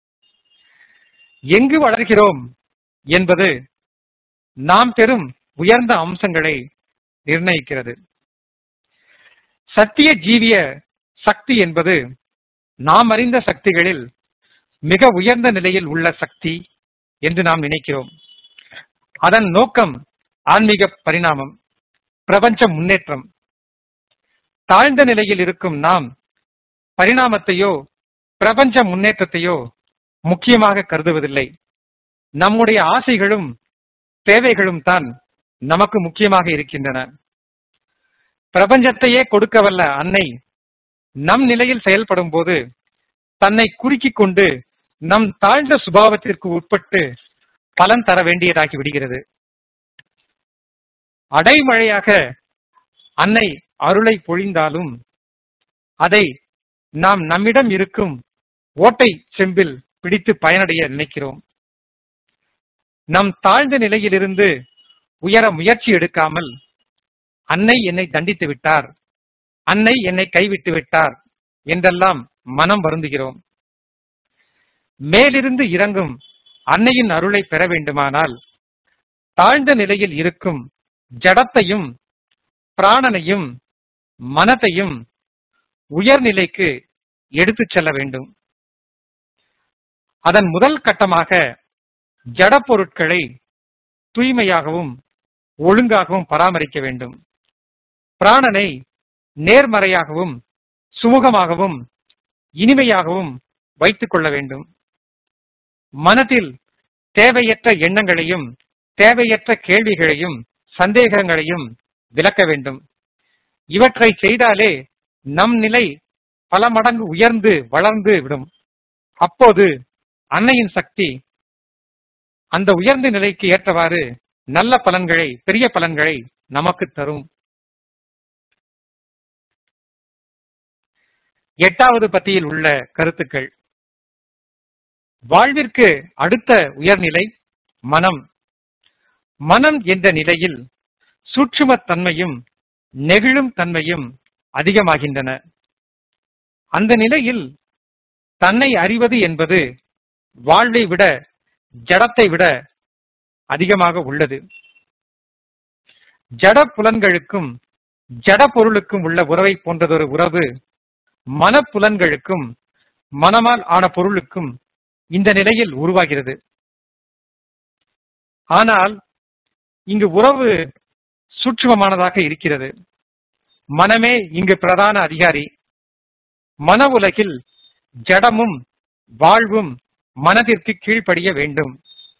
எங்கு வளர்கிறோம் என்பது நாம் பெறும் உயர்ந்த அம்சங்களை நிர்ணயிக்கிறது சத்திய ஜீவிய சக்தி என்பது நாம் அறிந்த சக்திகளில் மிக உயர்ந்த நிலையில் உள்ள சக்தி என்று நாம் நினைக்கிறோம் அதன் நோக்கம் ஆன்மீக பரிணாமம் பிரபஞ்ச முன்னேற்றம் தாழ்ந்த நிலையில் இருக்கும் நாம் பரிணாமத்தையோ பிரபஞ்ச முன்னேற்றத்தையோ முக்கியமாக கருதுவதில்லை நம்முடைய ஆசைகளும் தேவைகளும் தான் நமக்கு முக்கியமாக இருக்கின்றன பிரபஞ்சத்தையே கொடுக்க வல்ல அன்னை நம் நிலையில் செயல்படும் போது தன்னை குறுக்கிக் கொண்டு நம் தாழ்ந்த சுபாவத்திற்கு உட்பட்டு பலன் தர வேண்டியதாகி விடுகிறது அடைமழையாக அன்னை அருளை பொழிந்தாலும் அதை நாம் நம்மிடம் இருக்கும் ஓட்டை செம்பில் பிடித்து பயனடைய நினைக்கிறோம் நம் தாழ்ந்த நிலையிலிருந்து உயர முயற்சி எடுக்காமல் அன்னை என்னை தண்டித்து விட்டார் அன்னை என்னை கைவிட்டு விட்டார் என்றெல்லாம் மனம் வருந்துகிறோம் மேலிருந்து இறங்கும் அன்னையின் அருளை பெற வேண்டுமானால் தாழ்ந்த நிலையில் இருக்கும் ஜடத்தையும் பிராணனையும் மனத்தையும் உயர்நிலைக்கு எடுத்துச் செல்ல வேண்டும் அதன் முதல் கட்டமாக ஜட பொருட்களை தூய்மையாகவும் ஒழுங்காகவும் பராமரிக்க வேண்டும் பிராணனை நேர்மறையாகவும் சுமூகமாகவும் இனிமையாகவும் வைத்துக் கொள்ள வேண்டும் மனதில் தேவையற்ற எண்ணங்களையும் தேவையற்ற கேள்விகளையும் சந்தேகங்களையும் விலக்க வேண்டும் இவற்றை செய்தாலே நம் நிலை பல மடங்கு உயர்ந்து வளர்ந்து விடும் அப்போது அன்னையின் சக்தி அந்த உயர்ந்த நிலைக்கு ஏற்றவாறு நல்ல பலன்களை பெரிய பலன்களை நமக்கு தரும் எட்டாவது பத்தியில் உள்ள கருத்துக்கள் வாழ்விற்கு அடுத்த உயர்நிலை மனம் மனம் என்ற நிலையில் சூட்சுமத் தன்மையும் நெகிழும் தன்மையும் அதிகமாகின்றன அந்த நிலையில் தன்னை அறிவது என்பது வாழ்வை விட ஜடத்தை விட அதிகமாக உள்ளது ஜட புலன்களுக்கும் ஜட பொருளுக்கும் உள்ள உறவை போன்றதொரு உறவு மனப்புலன்களுக்கும் மனமால் ஆன பொருளுக்கும் இந்த நிலையில் உருவாகிறது ஆனால் இங்கு உறவு சூட்சுமமானதாக இருக்கிறது மனமே இங்கு பிரதான அதிகாரி மன உலகில் ஜடமும் வாழ்வும் மனதிற்கு கீழ்ப்படிய வேண்டும்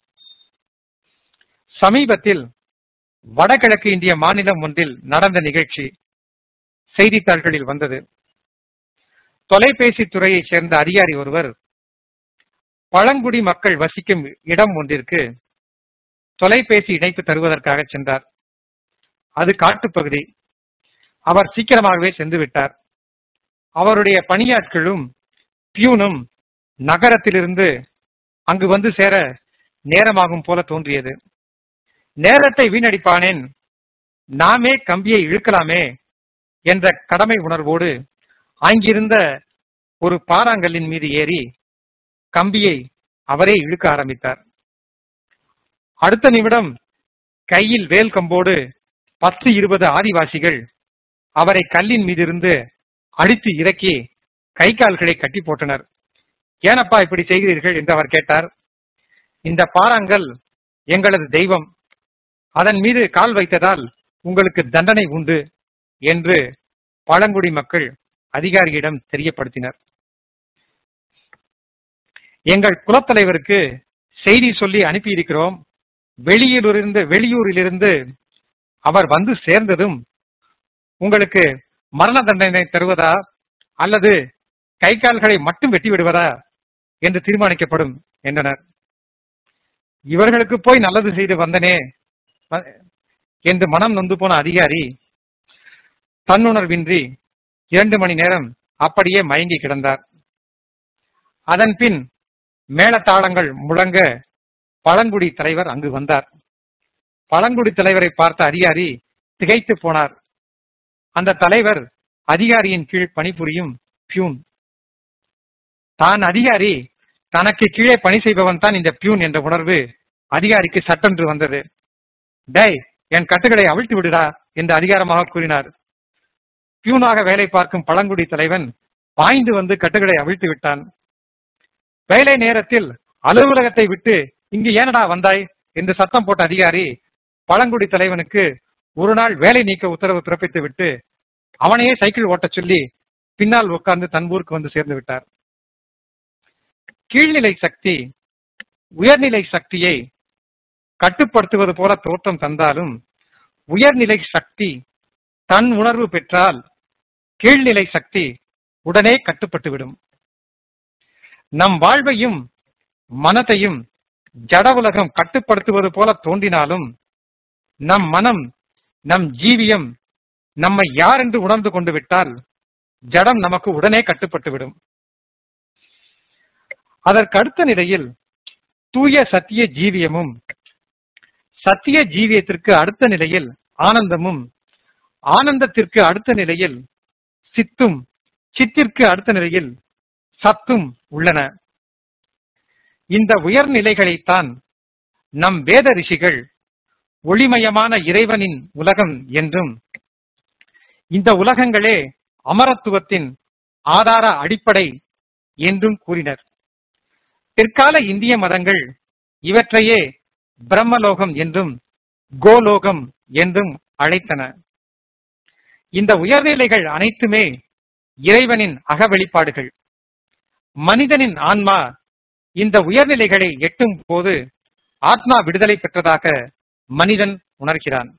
சமீபத்தில் வடகிழக்கு இந்திய மாநிலம் ஒன்றில் நடந்த நிகழ்ச்சி செய்தித்தாள்களில் வந்தது தொலைபேசி துறையைச் சேர்ந்த அதிகாரி ஒருவர் பழங்குடி மக்கள் வசிக்கும் இடம் ஒன்றிற்கு தொலைபேசி இணைப்பு தருவதற்காக சென்றார் அது காட்டுப்பகுதி அவர் சீக்கிரமாகவே சென்று விட்டார் அவருடைய பணியாட்களும் பியூனும் நகரத்திலிருந்து அங்கு வந்து சேர நேரமாகும் போல தோன்றியது நேரத்தை வீணடிப்பானேன் நாமே கம்பியை இழுக்கலாமே என்ற கடமை உணர்வோடு அங்கிருந்த ஒரு பாறாங்கல்லின் மீது ஏறி கம்பியை அவரே இழுக்க ஆரம்பித்தார் அடுத்த நிமிடம் கையில் வேல் கம்போடு பத்து இருபது ஆதிவாசிகள் அவரை கல்லின் மீதிருந்து அடித்து இறக்கி கை கால்களை கட்டி போட்டனர் ஏனப்பா இப்படி செய்கிறீர்கள் என்று அவர் கேட்டார் இந்த பாறாங்கல் எங்களது தெய்வம் அதன் மீது கால் வைத்ததால் உங்களுக்கு தண்டனை உண்டு என்று பழங்குடி மக்கள் அதிகாரியிடம் தெரியப்படுத்தினர் எங்கள் குலத்தலைவருக்கு செய்தி சொல்லி அனுப்பியிருக்கிறோம் வெளியூரிலிருந்து வெளியூரிலிருந்து அவர் வந்து சேர்ந்ததும் உங்களுக்கு மரண தண்டனை தருவதா அல்லது கை கால்களை மட்டும் வெட்டி விடுவதா என்று தீர்மானிக்கப்படும் என்றனர் இவர்களுக்கு போய் நல்லது செய்து வந்தனே வ- என்று மனம் நொந்து போன அதிகாரி தன்னுணர்வின்றி இரண்டு மணி நேரம் அப்படியே மயங்கி கிடந்தார் அதன் பின் மேளதாளங்கள் முழங்க பழங்குடி தலைவர் அங்கு வந்தார் பழங்குடி தலைவரை பார்த்த அதிகாரி திகைத்து போனார் அந்த தலைவர் அதிகாரியின் கீழ் பணிபுரியும் பியூன் தான் அதிகாரி தனக்கு கீழே பணி செய்பவன் தான் இந்த பியூன் என்ற உணர்வு அதிகாரிக்கு சட்டென்று வந்தது டேய் என் கட்டுகளை அவிழ்த்து விடுடா என்று அதிகாரமாக கூறினார் பியூனாக வேலை பார்க்கும் பழங்குடி தலைவன் பாய்ந்து வந்து கட்டுகளை அவிழ்த்து விட்டான் வேலை நேரத்தில் அலுவலகத்தை விட்டு இங்கு ஏனடா வந்தாய் என்று சத்தம் போட்ட அதிகாரி பழங்குடி தலைவனுக்கு ஒரு நாள் வேலை நீக்க உத்தரவு பிறப்பித்து விட்டு அவனையே சைக்கிள் ஓட்டச் சொல்லி பின்னால் உட்கார்ந்து தன் ஊருக்கு வந்து சேர்ந்து விட்டார் கீழ்நிலை சக்தி உயர்நிலை சக்தியை கட்டுப்படுத்துவது போல தோற்றம் தந்தாலும் உயர்நிலை சக்தி தன் உணர்வு பெற்றால் கீழ்நிலை சக்தி உடனே கட்டுப்பட்டுவிடும் நம் வாழ்வையும் மனதையும் ஜட உலகம் கட்டுப்படுத்துவது போல தோன்றினாலும் நம் மனம் நம் ஜீவியம் நம்மை யார் என்று உணர்ந்து கொண்டு விட்டால் ஜடம் நமக்கு உடனே கட்டுப்பட்டுவிடும் அதற்கு அடுத்த நிலையில் தூய சத்திய ஜீவியமும் சத்திய ஜீவியத்திற்கு அடுத்த நிலையில் ஆனந்தமும் ஆனந்தத்திற்கு அடுத்த நிலையில் சித்தும் சித்திற்கு அடுத்த நிலையில் சத்தும் உள்ளன இந்த உயர்நிலைகளைத்தான் நம் வேத ரிஷிகள் ஒளிமயமான இறைவனின் உலகம் என்றும் இந்த உலகங்களே அமரத்துவத்தின் ஆதார அடிப்படை என்றும் கூறினர் பிற்கால இந்திய மதங்கள் இவற்றையே பிரம்மலோகம் என்றும் கோலோகம் என்றும் அழைத்தன இந்த உயர்நிலைகள் அனைத்துமே இறைவனின் அகவெளிப்பாடுகள் மனிதனின் ஆன்மா இந்த உயர்நிலைகளை எட்டும் போது ஆத்மா விடுதலை பெற்றதாக மனிதன் உணர்கிறான்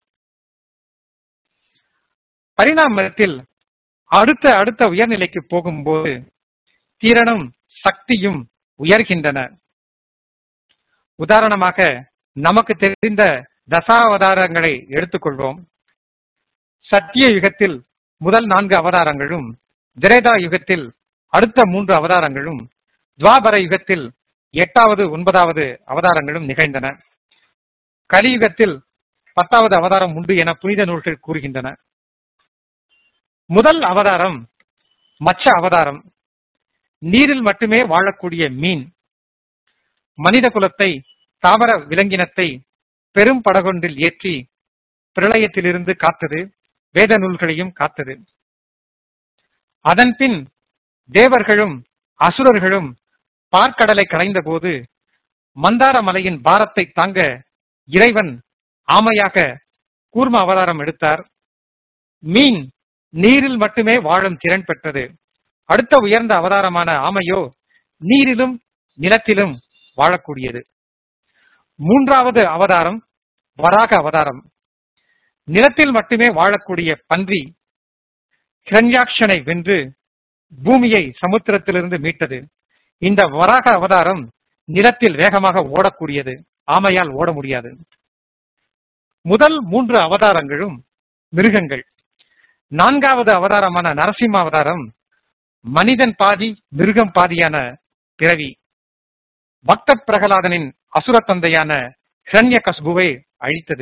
பரிணாமத்தில் அடுத்த அடுத்த உயர்நிலைக்கு போகும்போது திறனும் சக்தியும் உயர்கின்றன உதாரணமாக நமக்கு தெரிந்த தசாவதாரங்களை எடுத்துக்கொள்வோம் சத்திய யுகத்தில் முதல் நான்கு அவதாரங்களும் திரேதா யுகத்தில் அடுத்த மூன்று அவதாரங்களும் துவாபர யுகத்தில் எட்டாவது ஒன்பதாவது அவதாரங்களும் நிகழ்ந்தன கலியுகத்தில் பத்தாவது அவதாரம் உண்டு என புனித நூல்கள் கூறுகின்றன முதல் அவதாரம் மச்ச அவதாரம் நீரில் மட்டுமே வாழக்கூடிய மீன் மனித குலத்தை தாவர விலங்கினத்தை பெரும் படகொன்றில் ஏற்றி பிரளயத்திலிருந்து காத்தது வேத நூல்களையும் காத்தது அதன்பின் தேவர்களும் அசுரர்களும் பார்க்கடலை கடைந்த போது மந்தார மலையின் பாரத்தை தாங்க இறைவன் ஆமையாக கூர்ம அவதாரம் எடுத்தார் மீன் நீரில் மட்டுமே வாழும் திறன் பெற்றது அடுத்த உயர்ந்த அவதாரமான ஆமையோ நீரிலும் நிலத்திலும் வாழக்கூடியது மூன்றாவது அவதாரம் வராக அவதாரம் நிலத்தில் மட்டுமே வாழக்கூடிய பன்றி கிரண்யாக்ஷனை வென்று பூமியை சமுத்திரத்திலிருந்து மீட்டது இந்த வராக அவதாரம் நிலத்தில் வேகமாக ஓடக்கூடியது ஆமையால் ஓட முடியாது முதல் மூன்று அவதாரங்களும் மிருகங்கள் நான்காவது அவதாரமான நரசிம்ம அவதாரம் மனிதன் பாதி மிருகம் பாதியான பிறவி பக்த பிரகலாதனின் அசுர தந்தையான ஹிரண்ய கஸ்புவை அழித்தது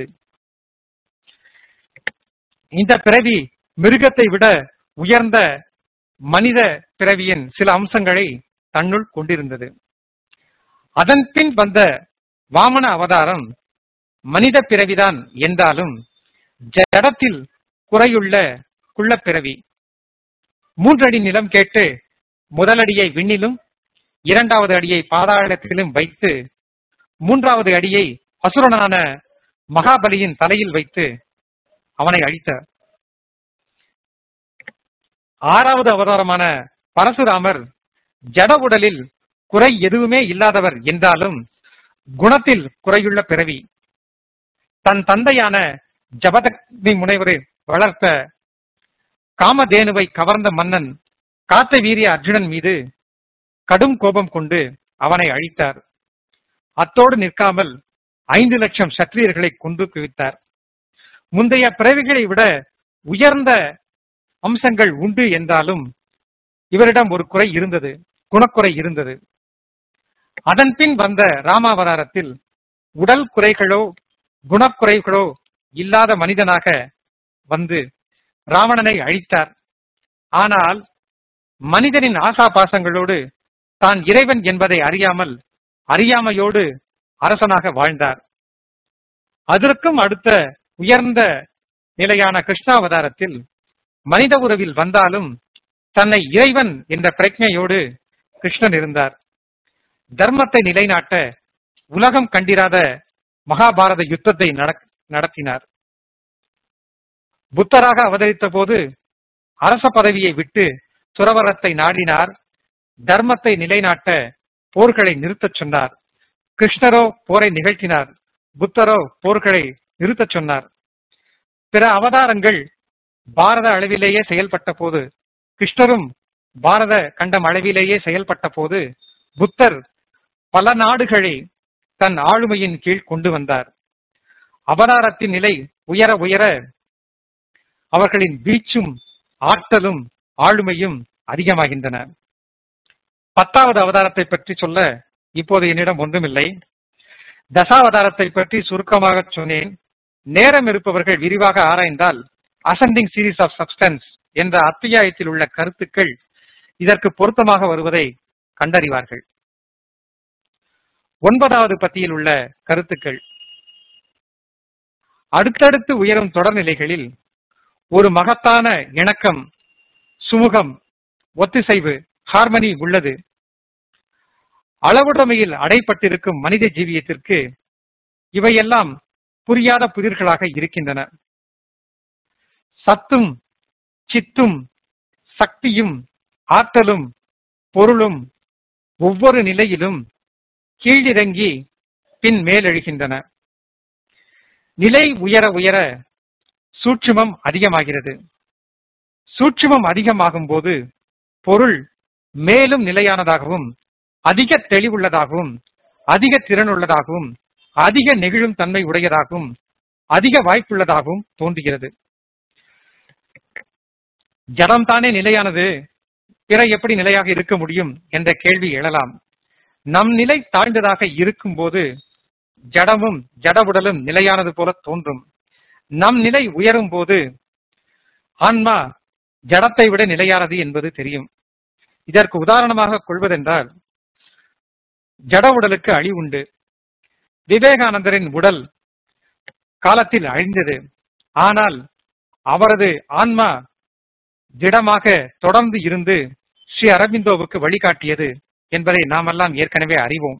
இந்த பிறவி மிருகத்தை விட உயர்ந்த மனித பிறவியின் சில அம்சங்களை தன்னுள் கொண்டிருந்தது அதன் பின் வந்த வாமன அவதாரம் மனித பிறவிதான் என்றாலும் ஜடத்தில் குறையுள்ள குள்ளப்பிறவி மூன்றடி நிலம் கேட்டு முதலடியை விண்ணிலும் இரண்டாவது அடியை பாதாளத்திலும் வைத்து மூன்றாவது அடியை அசுரனான மகாபலியின் தலையில் வைத்து அவனை அழித்தார் ஆறாவது அவதாரமான பரசுராமர் ஜட உடலில் குறை எதுவுமே இல்லாதவர் என்றாலும் குணத்தில் குறையுள்ள பிறவி தன் தந்தையான ஜபதக்னி முனைவரை வளர்த்த காமதேனுவை கவர்ந்த மன்னன் காத்த வீரிய அர்ஜுனன் மீது கடும் கோபம் கொண்டு அவனை அழித்தார் அத்தோடு நிற்காமல் ஐந்து லட்சம் சத்திரியர்களை கொண்டு குவித்தார் முந்தைய பிறவிகளை விட உயர்ந்த அம்சங்கள் உண்டு என்றாலும் இவரிடம் ஒரு குறை இருந்தது குணக்குறை இருந்தது அதன் பின் வந்த ராமாவதாரத்தில் உடல் குறைகளோ குணக்குறைகளோ இல்லாத மனிதனாக வந்து ராவணனை அழித்தார் ஆனால் மனிதனின் ஆசாபாசங்களோடு தான் இறைவன் என்பதை அறியாமல் அறியாமையோடு அரசனாக வாழ்ந்தார் அதற்கும் அடுத்த உயர்ந்த நிலையான கிருஷ்ணாவதாரத்தில் மனித உறவில் வந்தாலும் தன்னை இறைவன் என்ற பிரஜையோடு கிருஷ்ணன் இருந்தார் தர்மத்தை நிலைநாட்ட உலகம் கண்டிராத மகாபாரத யுத்தத்தை நடக்- நடத்தினார் புத்தராக அவதரித்த போது அரச பதவியை விட்டு துறவரத்தை நாடினார் தர்மத்தை நிலைநாட்ட போர்களை நிறுத்தச் சொன்னார் கிருஷ்ணரோ போரை நிகழ்த்தினார் புத்தரோ போர்களை நிறுத்தச் சொன்னார் பிற அவதாரங்கள் பாரத அளவிலேயே செயல்பட்ட போது கிருஷ்ணரும் பாரத கண்டம் அளவிலேயே செயல்பட்ட போது புத்தர் பல நாடுகளை தன் ஆளுமையின் கீழ் கொண்டு வந்தார் அவதாரத்தின் நிலை உயர உயர அவர்களின் வீச்சும் ஆற்றலும் ஆளுமையும் அதிகமாகின்றன பத்தாவது அவதாரத்தை பற்றி சொல்ல இப்போது என்னிடம் ஒன்றுமில்லை தசாவதாரத்தை பற்றி சுருக்கமாக சொன்னேன் நேரம் இருப்பவர்கள் விரிவாக ஆராய்ந்தால் அசெண்டிங் சீரிஸ் ஆஃப் சப்ஸ்டன்ஸ் என்ற அத்தியாயத்தில் உள்ள கருத்துக்கள் இதற்கு பொருத்தமாக வருவதை கண்டறிவார்கள் ஒன்பதாவது பத்தியில் உள்ள கருத்துக்கள் அடுத்தடுத்து உயரும் தொடர்நிலைகளில் ஒரு மகத்தான இணக்கம் சுமுகம் ஒத்திசைவு ஹார்மனி உள்ளது அளவுடைமையில் அடைப்பட்டிருக்கும் மனித ஜீவியத்திற்கு இவையெல்லாம் புரியாத புதிர்களாக இருக்கின்றன சத்தும் சித்தும் சக்தியும் ஆற்றலும் பொருளும் ஒவ்வொரு நிலையிலும் கீழிறங்கி பின் மேலெழுகின்றன நிலை உயர உயர சூட்சுமம் அதிகமாகிறது சூட்சுமம் அதிகமாகும் போது பொருள் மேலும் நிலையானதாகவும் அதிக தெளிவுள்ளதாகவும் அதிக திறனுள்ளதாகவும் அதிக நெகிழும் தன்மை உடையதாகவும் அதிக வாய்ப்புள்ளதாகவும் தோன்றுகிறது ஜடம் தானே நிலையானது பிற எப்படி நிலையாக இருக்க முடியும் என்ற கேள்வி எழலாம் நம் நிலை தாழ்ந்ததாக இருக்கும்போது ஜடமும் ஜட உடலும் நிலையானது போல தோன்றும் நம் நிலை உயரும் போது ஆன்மா ஜடத்தை விட நிலையானது என்பது தெரியும் இதற்கு உதாரணமாக கொள்வதென்றால் ஜட உடலுக்கு அழிவுண்டு விவேகானந்தரின் உடல் காலத்தில் அழிந்தது ஆனால் அவரது ஆன்மா திடமாக தொடர்ந்து இருந்து ஸ்ரீ அரபிந்தோவுக்கு வழிகாட்டியது என்பதை நாமெல்லாம் ஏற்கனவே அறிவோம்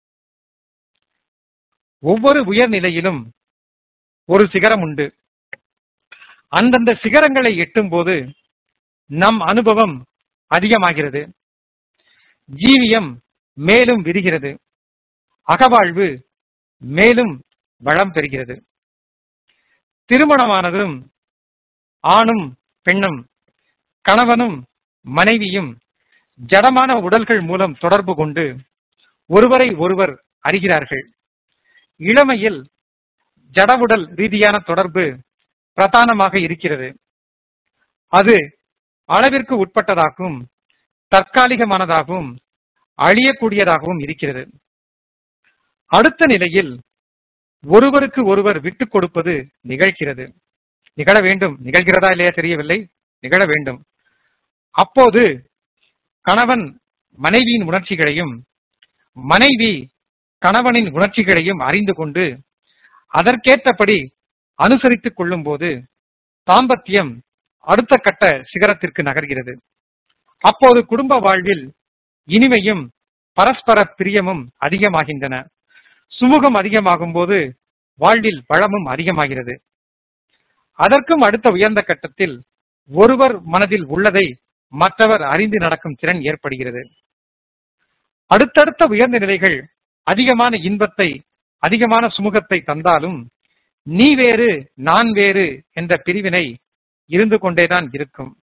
ஒவ்வொரு உயர்நிலையிலும் ஒரு சிகரம் உண்டு அந்தந்த சிகரங்களை எட்டும் போது நம் அனுபவம் அதிகமாகிறது ஜீவியம் மேலும் விரிகிறது அகவாழ்வு மேலும் வளம் பெறுகிறது திருமணமானதும் ஆணும் பெண்ணும் கணவனும் மனைவியும் ஜடமான உடல்கள் மூலம் தொடர்பு கொண்டு ஒருவரை ஒருவர் அறிகிறார்கள் இளமையில் ஜடவுடல் ரீதியான தொடர்பு பிரதானமாக இருக்கிறது அது அளவிற்கு உட்பட்டதாகவும் தற்காலிகமானதாகவும் அழியக்கூடியதாகவும் இருக்கிறது அடுத்த நிலையில் ஒருவருக்கு ஒருவர் விட்டுக் கொடுப்பது நிகழ்கிறது நிகழ வேண்டும் நிகழ்கிறதா இல்லையா தெரியவில்லை நிகழ வேண்டும் அப்போது கணவன் மனைவியின் உணர்ச்சிகளையும் மனைவி கணவனின் உணர்ச்சிகளையும் அறிந்து கொண்டு அதற்கேற்றபடி அனுசரித்துக் கொள்ளும் போது தாம்பத்தியம் அடுத்த கட்ட சிகரத்திற்கு நகர்கிறது அப்போது குடும்ப வாழ்வில் இனிமையும் பரஸ்பர பிரியமும் அதிகமாகின்றன சுமூகம் அதிகமாகும் போது வாழ்வில் வளமும் அதிகமாகிறது அதற்கும் அடுத்த உயர்ந்த கட்டத்தில் ஒருவர் மனதில் உள்ளதை மற்றவர் அறிந்து நடக்கும் திறன் ஏற்படுகிறது அடுத்தடுத்த உயர்ந்த நிலைகள் அதிகமான இன்பத்தை அதிகமான சுமூகத்தை தந்தாலும் நீ வேறு நான் வேறு என்ற பிரிவினை இருந்து கொண்டேதான் இருக்கும்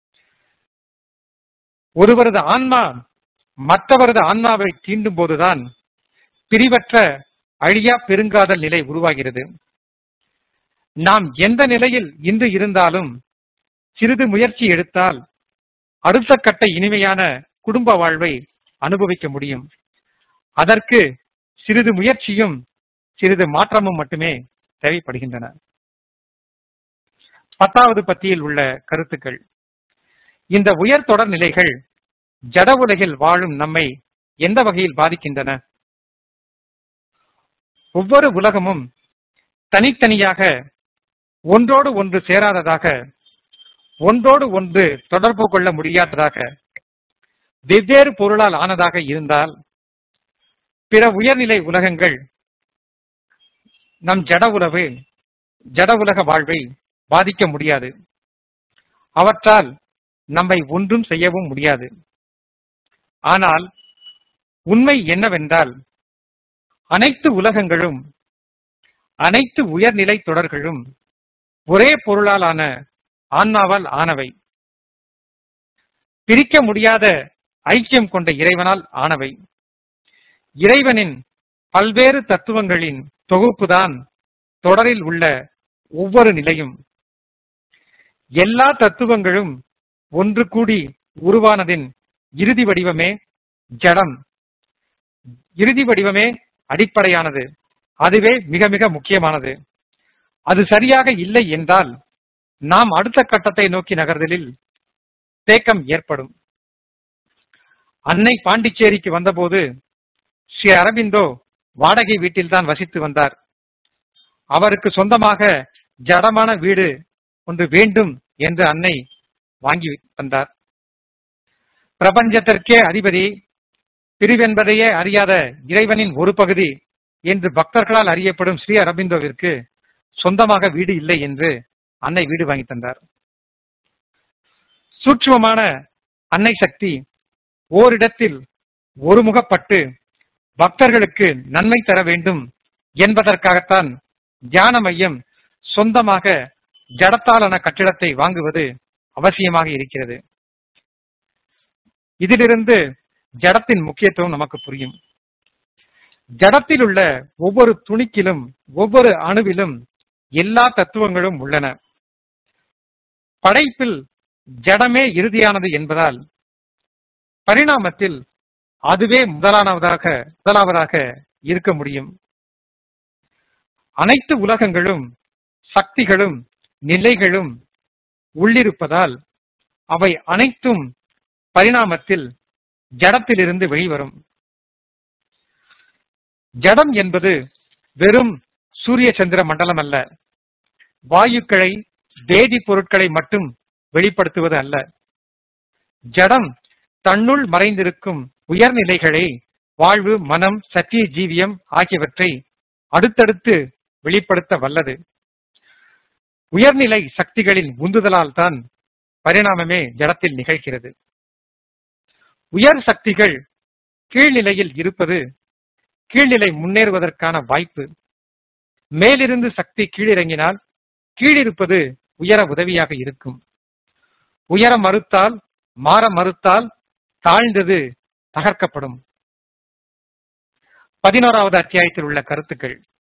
ஒருவரது ஆன்மா மற்றவரது ஆன்மாவை தீண்டும் போதுதான் பிரிவற்ற அழியா பெருங்காதல் நிலை உருவாகிறது நாம் எந்த நிலையில் இன்று இருந்தாலும் சிறிது முயற்சி எடுத்தால் அடுத்த கட்ட இனிமையான குடும்ப வாழ்வை அனுபவிக்க முடியும் அதற்கு சிறிது முயற்சியும் சிறிது மாற்றமும் மட்டுமே தேவைப்படுகின்றன பத்தாவது பத்தியில் உள்ள கருத்துக்கள் இந்த உயர் தொடர் நிலைகள் ஜட உலகில் வாழும் நம்மை எந்த வகையில் பாதிக்கின்றன ஒவ்வொரு உலகமும் தனித்தனியாக ஒன்றோடு ஒன்று சேராததாக ஒன்றோடு ஒன்று தொடர்பு கொள்ள முடியாததாக வெவ்வேறு பொருளால் ஆனதாக இருந்தால் பிற உயர்நிலை உலகங்கள் நம் ஜட உறவு ஜட உலக வாழ்வை பாதிக்க முடியாது அவற்றால் நம்மை ஒன்றும் செய்யவும் முடியாது ஆனால் உண்மை என்னவென்றால் அனைத்து உலகங்களும் அனைத்து உயர்நிலை தொடர்களும் ஒரே பொருளாலான ஆன்மாவால் ஆனவை பிரிக்க முடியாத ஐக்கியம் கொண்ட இறைவனால் ஆனவை இறைவனின் பல்வேறு தத்துவங்களின் தொகுப்புதான் தொடரில் உள்ள ஒவ்வொரு நிலையும் எல்லா தத்துவங்களும் ஒன்று கூடி உருவானதின் இறுதி வடிவமே ஜடம் இறுதி வடிவமே அடிப்படையானது அதுவே மிக மிக முக்கியமானது அது சரியாக இல்லை என்றால் நாம் அடுத்த கட்டத்தை நோக்கி நகர்தலில் தேக்கம் ஏற்படும் அன்னை பாண்டிச்சேரிக்கு வந்தபோது ஸ்ரீ அரபிந்தோ வாடகை வீட்டில்தான் வசித்து வந்தார் அவருக்கு சொந்தமாக ஜடமான வீடு ஒன்று வேண்டும் என்று அன்னை வாங்கி வந்தார் பிரபஞ்சத்திற்கே அதிபதி பிரிவென்பதையே அறியாத இறைவனின் ஒரு பகுதி என்று பக்தர்களால் அறியப்படும் ஸ்ரீ அரபிந்தோவிற்கு சொந்தமாக வீடு இல்லை என்று அன்னை வீடு வாங்கி தந்தார் சூட்சுமமான அன்னை சக்தி ஓரிடத்தில் ஒருமுகப்பட்டு பக்தர்களுக்கு நன்மை தர வேண்டும் என்பதற்காகத்தான் தியான மையம் சொந்தமாக ஜடத்தாலான கட்டிடத்தை வாங்குவது அவசியமாக இருக்கிறது இதிலிருந்து ஜடத்தின் முக்கியத்துவம் நமக்கு புரியும் ஜடத்தில் உள்ள ஒவ்வொரு துணிக்கிலும் ஒவ்வொரு அணுவிலும் எல்லா தத்துவங்களும் உள்ளன படைப்பில் ஜடமே இறுதியானது என்பதால் பரிணாமத்தில் அதுவே முதலானவதாக முதலாவதாக இருக்க முடியும் அனைத்து உலகங்களும் சக்திகளும் நிலைகளும் உள்ளிருப்பதால் அவை அனைத்தும் பரிணாமத்தில் ஜடத்திலிருந்து வெளிவரும் ஜடம் என்பது வெறும் சூரிய சந்திர மண்டலம் அல்ல வாயுக்களை வேதி பொருட்களை மட்டும் வெளிப்படுத்துவது அல்ல ஜடம் தன்னுள் மறைந்திருக்கும் உயர்நிலைகளை வாழ்வு மனம் சத்திய ஜீவியம் ஆகியவற்றை அடுத்தடுத்து வெளிப்படுத்த வல்லது உயர்நிலை சக்திகளின் உந்துதலால் தான் பரிணாமமே ஜடத்தில் நிகழ்கிறது உயர் சக்திகள் கீழ்நிலையில் இருப்பது கீழ்நிலை முன்னேறுவதற்கான வாய்ப்பு மேலிருந்து சக்தி கீழிறங்கினால் கீழிருப்பது உயர உதவியாக இருக்கும் உயர மறுத்தால் மாற மறுத்தால் தாழ்ந்தது தகர்க்கப்படும் பதினோராவது அத்தியாயத்தில் உள்ள கருத்துக்கள்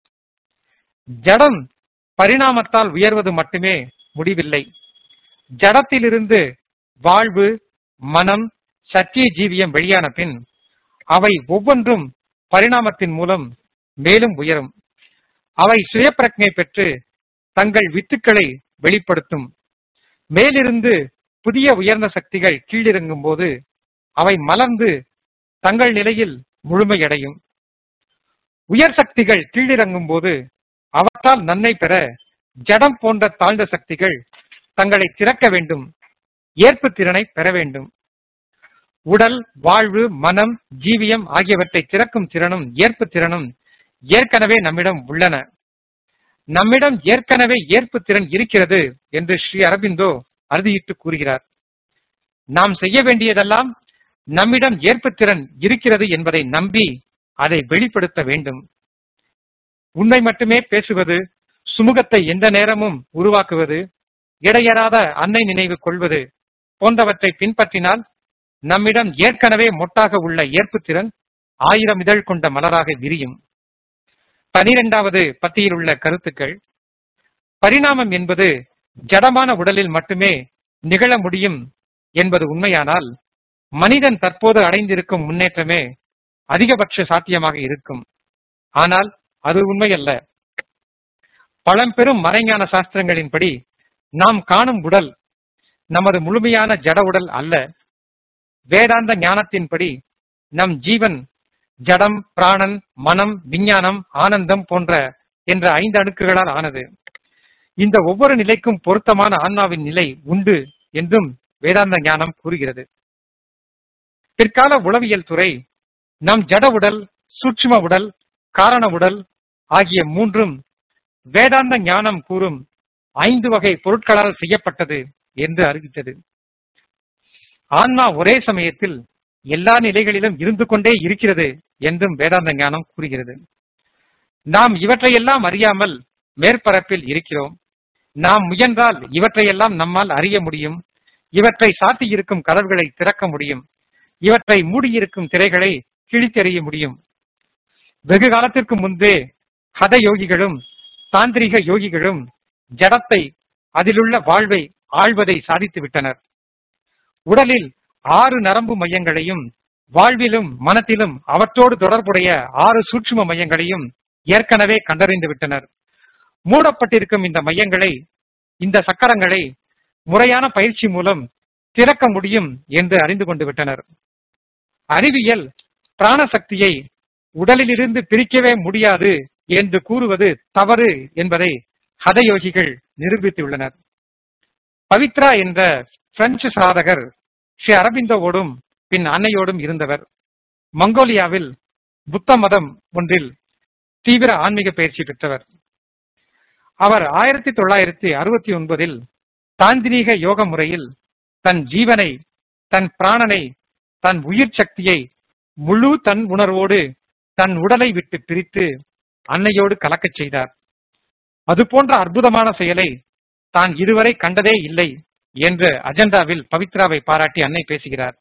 ஜடம் பரிணாமத்தால் உயர்வது மட்டுமே முடிவில்லை ஜடத்திலிருந்து வாழ்வு மனம் சத்திய ஜீவியம் வெளியான பின் அவை ஒவ்வொன்றும் பரிணாமத்தின் மூலம் மேலும் உயரும் அவை சுயப்பிரஜை பெற்று தங்கள் வித்துக்களை வெளிப்படுத்தும் மேலிருந்து புதிய உயர்ந்த சக்திகள் கீழிறங்கும் போது அவை மலர்ந்து தங்கள் நிலையில் முழுமையடையும் உயர் சக்திகள் கீழிறங்கும் போது அவற்றால் நன்மை பெற ஜடம் போன்ற தாழ்ந்த சக்திகள் தங்களை திறக்க வேண்டும் ஏற்பு திறனை பெற வேண்டும் உடல் வாழ்வு மனம் ஜீவியம் ஆகியவற்றை திறக்கும் திறனும் ஏற்பு திறனும் ஏற்கனவே நம்மிடம் உள்ளன நம்மிடம் ஏற்கனவே ஏற்பு திறன் இருக்கிறது என்று ஸ்ரீ அரபிந்தோ அறுதியிட்டு கூறுகிறார் நாம் செய்ய வேண்டியதெல்லாம் நம்மிடம் ஏற்பு திறன் இருக்கிறது என்பதை நம்பி அதை வெளிப்படுத்த வேண்டும் உண்மை மட்டுமே பேசுவது சுமூகத்தை எந்த நேரமும் உருவாக்குவது இடையறாத அன்னை நினைவு கொள்வது போன்றவற்றை பின்பற்றினால் நம்மிடம் ஏற்கனவே மொட்டாக உள்ள ஏற்புத்திறன் ஆயிரம் இதழ் கொண்ட மலராக விரியும் பனிரெண்டாவது பத்தியில் உள்ள கருத்துக்கள் பரிணாமம் என்பது ஜடமான உடலில் மட்டுமே நிகழ முடியும் என்பது உண்மையானால் மனிதன் தற்போது அடைந்திருக்கும் முன்னேற்றமே அதிகபட்ச சாத்தியமாக இருக்கும் ஆனால் அது உண்மையல்ல பழம்பெரும் மறைஞான சாஸ்திரங்களின்படி நாம் காணும் உடல் நமது முழுமையான ஜட உடல் அல்ல வேதாந்த ஞானத்தின்படி நம் ஜீவன் ஜடம் பிராணன் மனம் விஞ்ஞானம் ஆனந்தம் போன்ற என்ற ஐந்து அடுக்குகளால் ஆனது இந்த ஒவ்வொரு நிலைக்கும் பொருத்தமான ஆன்மாவின் நிலை உண்டு என்றும் வேதாந்த ஞானம் கூறுகிறது பிற்கால உளவியல் துறை நம் ஜட உடல் சூட்சும உடல் காரண உடல் ஆகிய மூன்றும் வேதாந்த ஞானம் கூறும் ஐந்து வகை பொருட்களால் செய்யப்பட்டது என்று அறிவித்தது ஆன்மா ஒரே சமயத்தில் எல்லா நிலைகளிலும் இருந்து கொண்டே இருக்கிறது என்றும் வேதாந்த ஞானம் கூறுகிறது நாம் இவற்றையெல்லாம் அறியாமல் மேற்பரப்பில் இருக்கிறோம் நாம் முயன்றால் இவற்றையெல்லாம் நம்மால் அறிய முடியும் இவற்றை சாத்தியிருக்கும் கதவுகளை திறக்க முடியும் இவற்றை மூடியிருக்கும் திரைகளை கிழித்தெறிய முடியும் வெகு காலத்திற்கு முன்பே ஹத யோகிகளும் தாந்திரிக யோகிகளும் ஜடத்தை அதிலுள்ள வாழ்வை ஆழ்வதை சாதித்து விட்டனர் உடலில் ஆறு நரம்பு மையங்களையும் வாழ்விலும் மனத்திலும் அவற்றோடு தொடர்புடைய ஆறு சூட்சும மையங்களையும் ஏற்கனவே கண்டறிந்து விட்டனர் மூடப்பட்டிருக்கும் இந்த மையங்களை இந்த சக்கரங்களை முறையான பயிற்சி மூலம் திறக்க முடியும் என்று அறிந்து கொண்டு விட்டனர் அறிவியல் பிராணசக்தியை உடலிலிருந்து பிரிக்கவே முடியாது என்று கூறுவது தவறு என்பதை ஹதயோகிகள் நிரூபித்துள்ளனர் பவித்ரா என்ற பிரெஞ்சு சாதகர் ஸ்ரீ அரபிந்தோவோடும் பின் அன்னையோடும் இருந்தவர் மங்கோலியாவில் புத்த மதம் ஒன்றில் தீவிர ஆன்மீக பயிற்சி பெற்றவர் அவர் ஆயிரத்தி தொள்ளாயிரத்தி அறுபத்தி ஒன்பதில் தாந்திரீக யோக முறையில் தன் ஜீவனை தன் பிராணனை தன் உயிர் சக்தியை முழு தன் உணர்வோடு தன் உடலை விட்டு பிரித்து அன்னையோடு கலக்கச் செய்தார் அது போன்ற அற்புதமான செயலை தான் இதுவரை கண்டதே இல்லை என்ற அஜெண்டாவில் பவித்ராவை பாராட்டி அன்னை பேசுகிறார்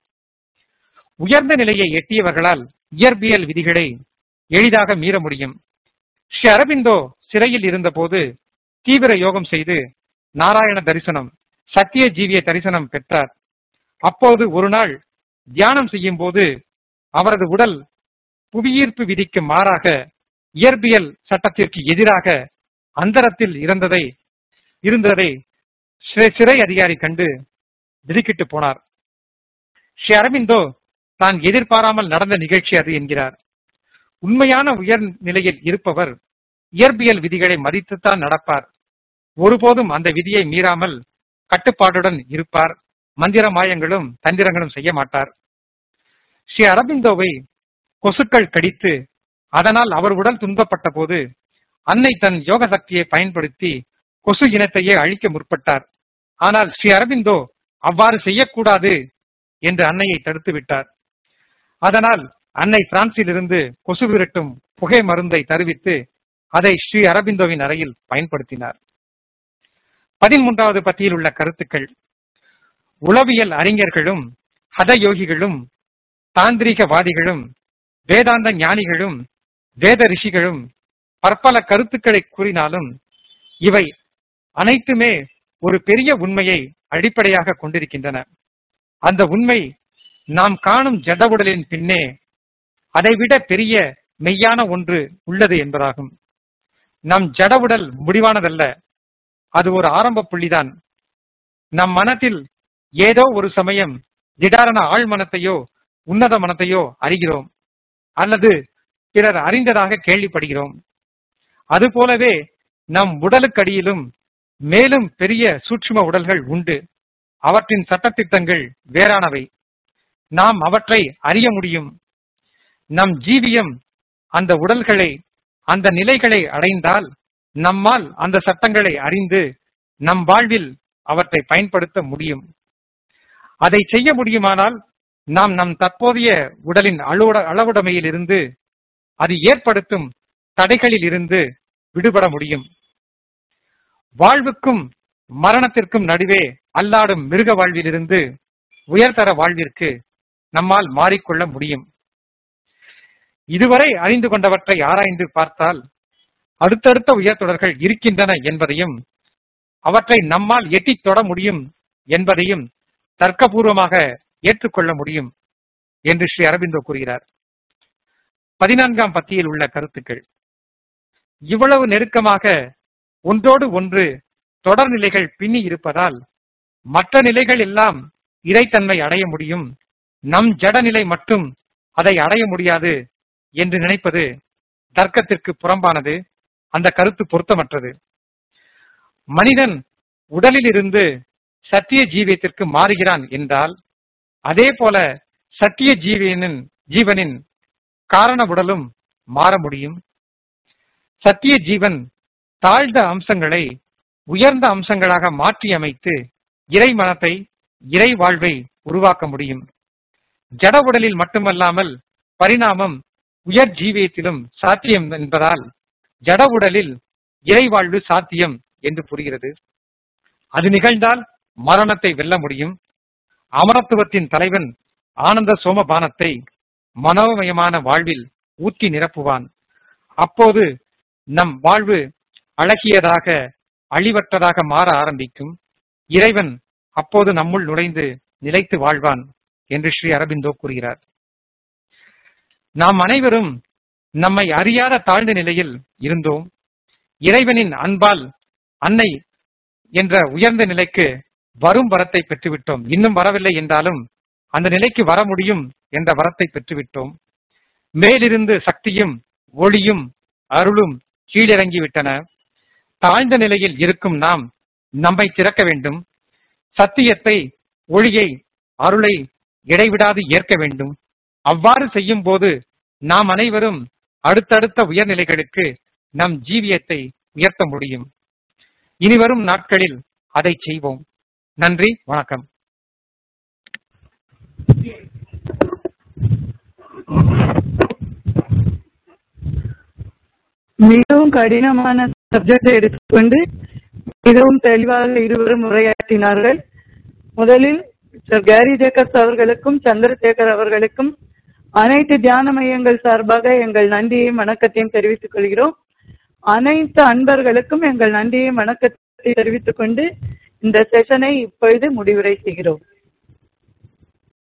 உயர்ந்த நிலையை எட்டியவர்களால் இயற்பியல் விதிகளை எளிதாக மீற முடியும் ஸ்ரீ அரபிந்தோ சிறையில் இருந்தபோது தீவிர யோகம் செய்து நாராயண தரிசனம் சத்திய ஜீவிய தரிசனம் பெற்றார் அப்போது ஒரு நாள் தியானம் செய்யும் போது அவரது உடல் புவியீர்ப்பு விதிக்கு மாறாக இயற்பியல் சட்டத்திற்கு எதிராக அந்தரத்தில் இருந்ததை இருந்ததை சிறை- சிறை அதிகாரி கண்டு திடுக்கிட்டு போனார் ஸ்ரீ அரவிந்தோ தான் எதிர்பாராமல் நடந்த நிகழ்ச்சி அது என்கிறார் உண்மையான உயர் நிலையில் இருப்பவர் இயற்பியல் விதிகளை மதித்துத்தான் நடப்பார் ஒருபோதும் அந்த விதியை மீறாமல் கட்டுப்பாட்டுடன் இருப்பார் மந்திர மாயங்களும் தந்திரங்களும் செய்ய மாட்டார் ஸ்ரீ அரபிந்தோவை கொசுக்கள் கடித்து அதனால் அவர் உடல் துன்பப்பட்ட போது அன்னை தன் யோக சக்தியை பயன்படுத்தி கொசு இனத்தையே அழிக்க முற்பட்டார் ஆனால் ஸ்ரீ அரபிந்தோ அவ்வாறு செய்யக்கூடாது என்று அன்னையை தடுத்து விட்டார் அதனால் அன்னை பிரான்சிலிருந்து கொசு விரட்டும் புகை மருந்தை தருவித்து அதை ஸ்ரீ அரபிந்தோவின் அறையில் பயன்படுத்தினார் பதிமூன்றாவது பத்தியில் உள்ள கருத்துக்கள் உளவியல் அறிஞர்களும் ஹதயோகிகளும் தாந்திரிகவாதிகளும் வேதாந்த ஞானிகளும் வேத ரிஷிகளும் பற்பல கருத்துக்களை கூறினாலும் இவை அனைத்துமே ஒரு பெரிய உண்மையை அடிப்படையாக கொண்டிருக்கின்றன அந்த உண்மை நாம் காணும் ஜட உடலின் பின்னே அதைவிட பெரிய மெய்யான ஒன்று உள்ளது என்பதாகும் நம் ஜட உடல் முடிவானதல்ல அது ஒரு ஆரம்ப புள்ளிதான் நம் மனத்தில் ஏதோ ஒரு சமயம் திடாரண ஆழ் மனத்தையோ உன்னத மனத்தையோ அறிகிறோம் அல்லது பிறர் அறிந்ததாக கேள்விப்படுகிறோம் அதுபோலவே நம் உடலுக்கடியிலும் மேலும் பெரிய சூட்சும உடல்கள் உண்டு அவற்றின் சட்டத்திட்டங்கள் வேறானவை நாம் அவற்றை அறிய முடியும் நம் ஜீவியம் அந்த உடல்களை அந்த நிலைகளை அடைந்தால் நம்மால் அந்த சட்டங்களை அறிந்து நம் வாழ்வில் அவற்றை பயன்படுத்த முடியும் அதை செய்ய முடியுமானால் நாம் நம் தற்போதைய உடலின் அளவுட அளவுடைமையில் இருந்து அது ஏற்படுத்தும் தடைகளில் இருந்து விடுபட முடியும் வாழ்வுக்கும் மரணத்திற்கும் நடுவே அல்லாடும் மிருக வாழ்விலிருந்து உயர்தர வாழ்விற்கு நம்மால் மாறிக்கொள்ள முடியும் இதுவரை அறிந்து கொண்டவற்றை ஆராய்ந்து பார்த்தால் அடுத்தடுத்த உயர்தொடர்கள் இருக்கின்றன என்பதையும் அவற்றை நம்மால் எட்டித் தொட முடியும் என்பதையும் தர்க்கபூர்வமாக ஏற்றுக்கொள்ள முடியும் என்று ஸ்ரீ அரவிந்தோ கூறுகிறார் பதினான்காம் பத்தியில் உள்ள கருத்துக்கள் இவ்வளவு நெருக்கமாக ஒன்றோடு ஒன்று தொடர் நிலைகள் பின்னி இருப்பதால் மற்ற நிலைகள் எல்லாம் இறைத்தன்மை அடைய முடியும் நம் ஜட நிலை மட்டும் அதை அடைய முடியாது என்று நினைப்பது தர்க்கத்திற்கு புறம்பானது அந்த கருத்து பொருத்தமற்றது மனிதன் உடலில் இருந்து சத்திய ஜீவியத்திற்கு மாறுகிறான் என்றால் அதே போல சத்திய ஜீவியனின் ஜீவனின் காரண உடலும் மாற முடியும் சத்திய ஜீவன் தாழ்ந்த அம்சங்களை உயர்ந்த அம்சங்களாக மாற்றி அமைத்து இறை மனத்தை இறை வாழ்வை உருவாக்க முடியும் ஜட உடலில் மட்டுமல்லாமல் பரிணாமம் உயர் ஜீவியத்திலும் சாத்தியம் என்பதால் ஜட உடலில் இறை வாழ்வு சாத்தியம் என்று புரிகிறது அது நிகழ்ந்தால் மரணத்தை வெல்ல முடியும் அமரத்துவத்தின் தலைவன் ஆனந்த சோமபானத்தை மனோமயமான வாழ்வில் ஊற்றி நிரப்புவான் அப்போது நம் வாழ்வு அழகியதாக அழிவற்றதாக மாற ஆரம்பிக்கும் இறைவன் அப்போது நம்முள் நுழைந்து நிலைத்து வாழ்வான் என்று ஸ்ரீ அரபிந்தோ கூறுகிறார் நாம் அனைவரும் நம்மை அறியாத தாழ்ந்த நிலையில் இருந்தோம் இறைவனின் அன்பால் அன்னை என்ற உயர்ந்த நிலைக்கு வரும் வரத்தை பெற்றுவிட்டோம் இன்னும் வரவில்லை என்றாலும் அந்த நிலைக்கு வர முடியும் என்ற வரத்தை பெற்றுவிட்டோம் மேலிருந்து சக்தியும் ஒளியும் அருளும் கீழிறங்கி விட்டன தாழ்ந்த நிலையில் இருக்கும் நாம் நம்மை திறக்க வேண்டும் சத்தியத்தை ஒளியை அருளை இடைவிடாது ஏற்க வேண்டும் அவ்வாறு செய்யும் போது நாம் அனைவரும் அடுத்தடுத்த உயர்நிலைகளுக்கு நம் ஜீவியத்தை உயர்த்த முடியும் இனிவரும் நாட்களில் அதை செய்வோம் நன்றி வணக்கம் மிகவும் கடினமான சப்ஜெக்டை எடுத்துக்கொண்டு மிகவும் தெளிவாக இருவரும் உரையாற்றினார்கள் முதலில் சார் கேரி ஜேக்கப்ஸ் அவர்களுக்கும் சந்திரசேகர் அவர்களுக்கும் அனைத்து தியான மையங்கள் சார்பாக எங்கள் நன்றியையும் வணக்கத்தையும் தெரிவித்துக் கொள்கிறோம் அனைத்து அன்பர்களுக்கும் எங்கள் நன்றியையும் வணக்கத்தை தெரிவித்துக் கொண்டு இந்த செஷனை இப்பொழுது முடிவுரை செய்கிறோம்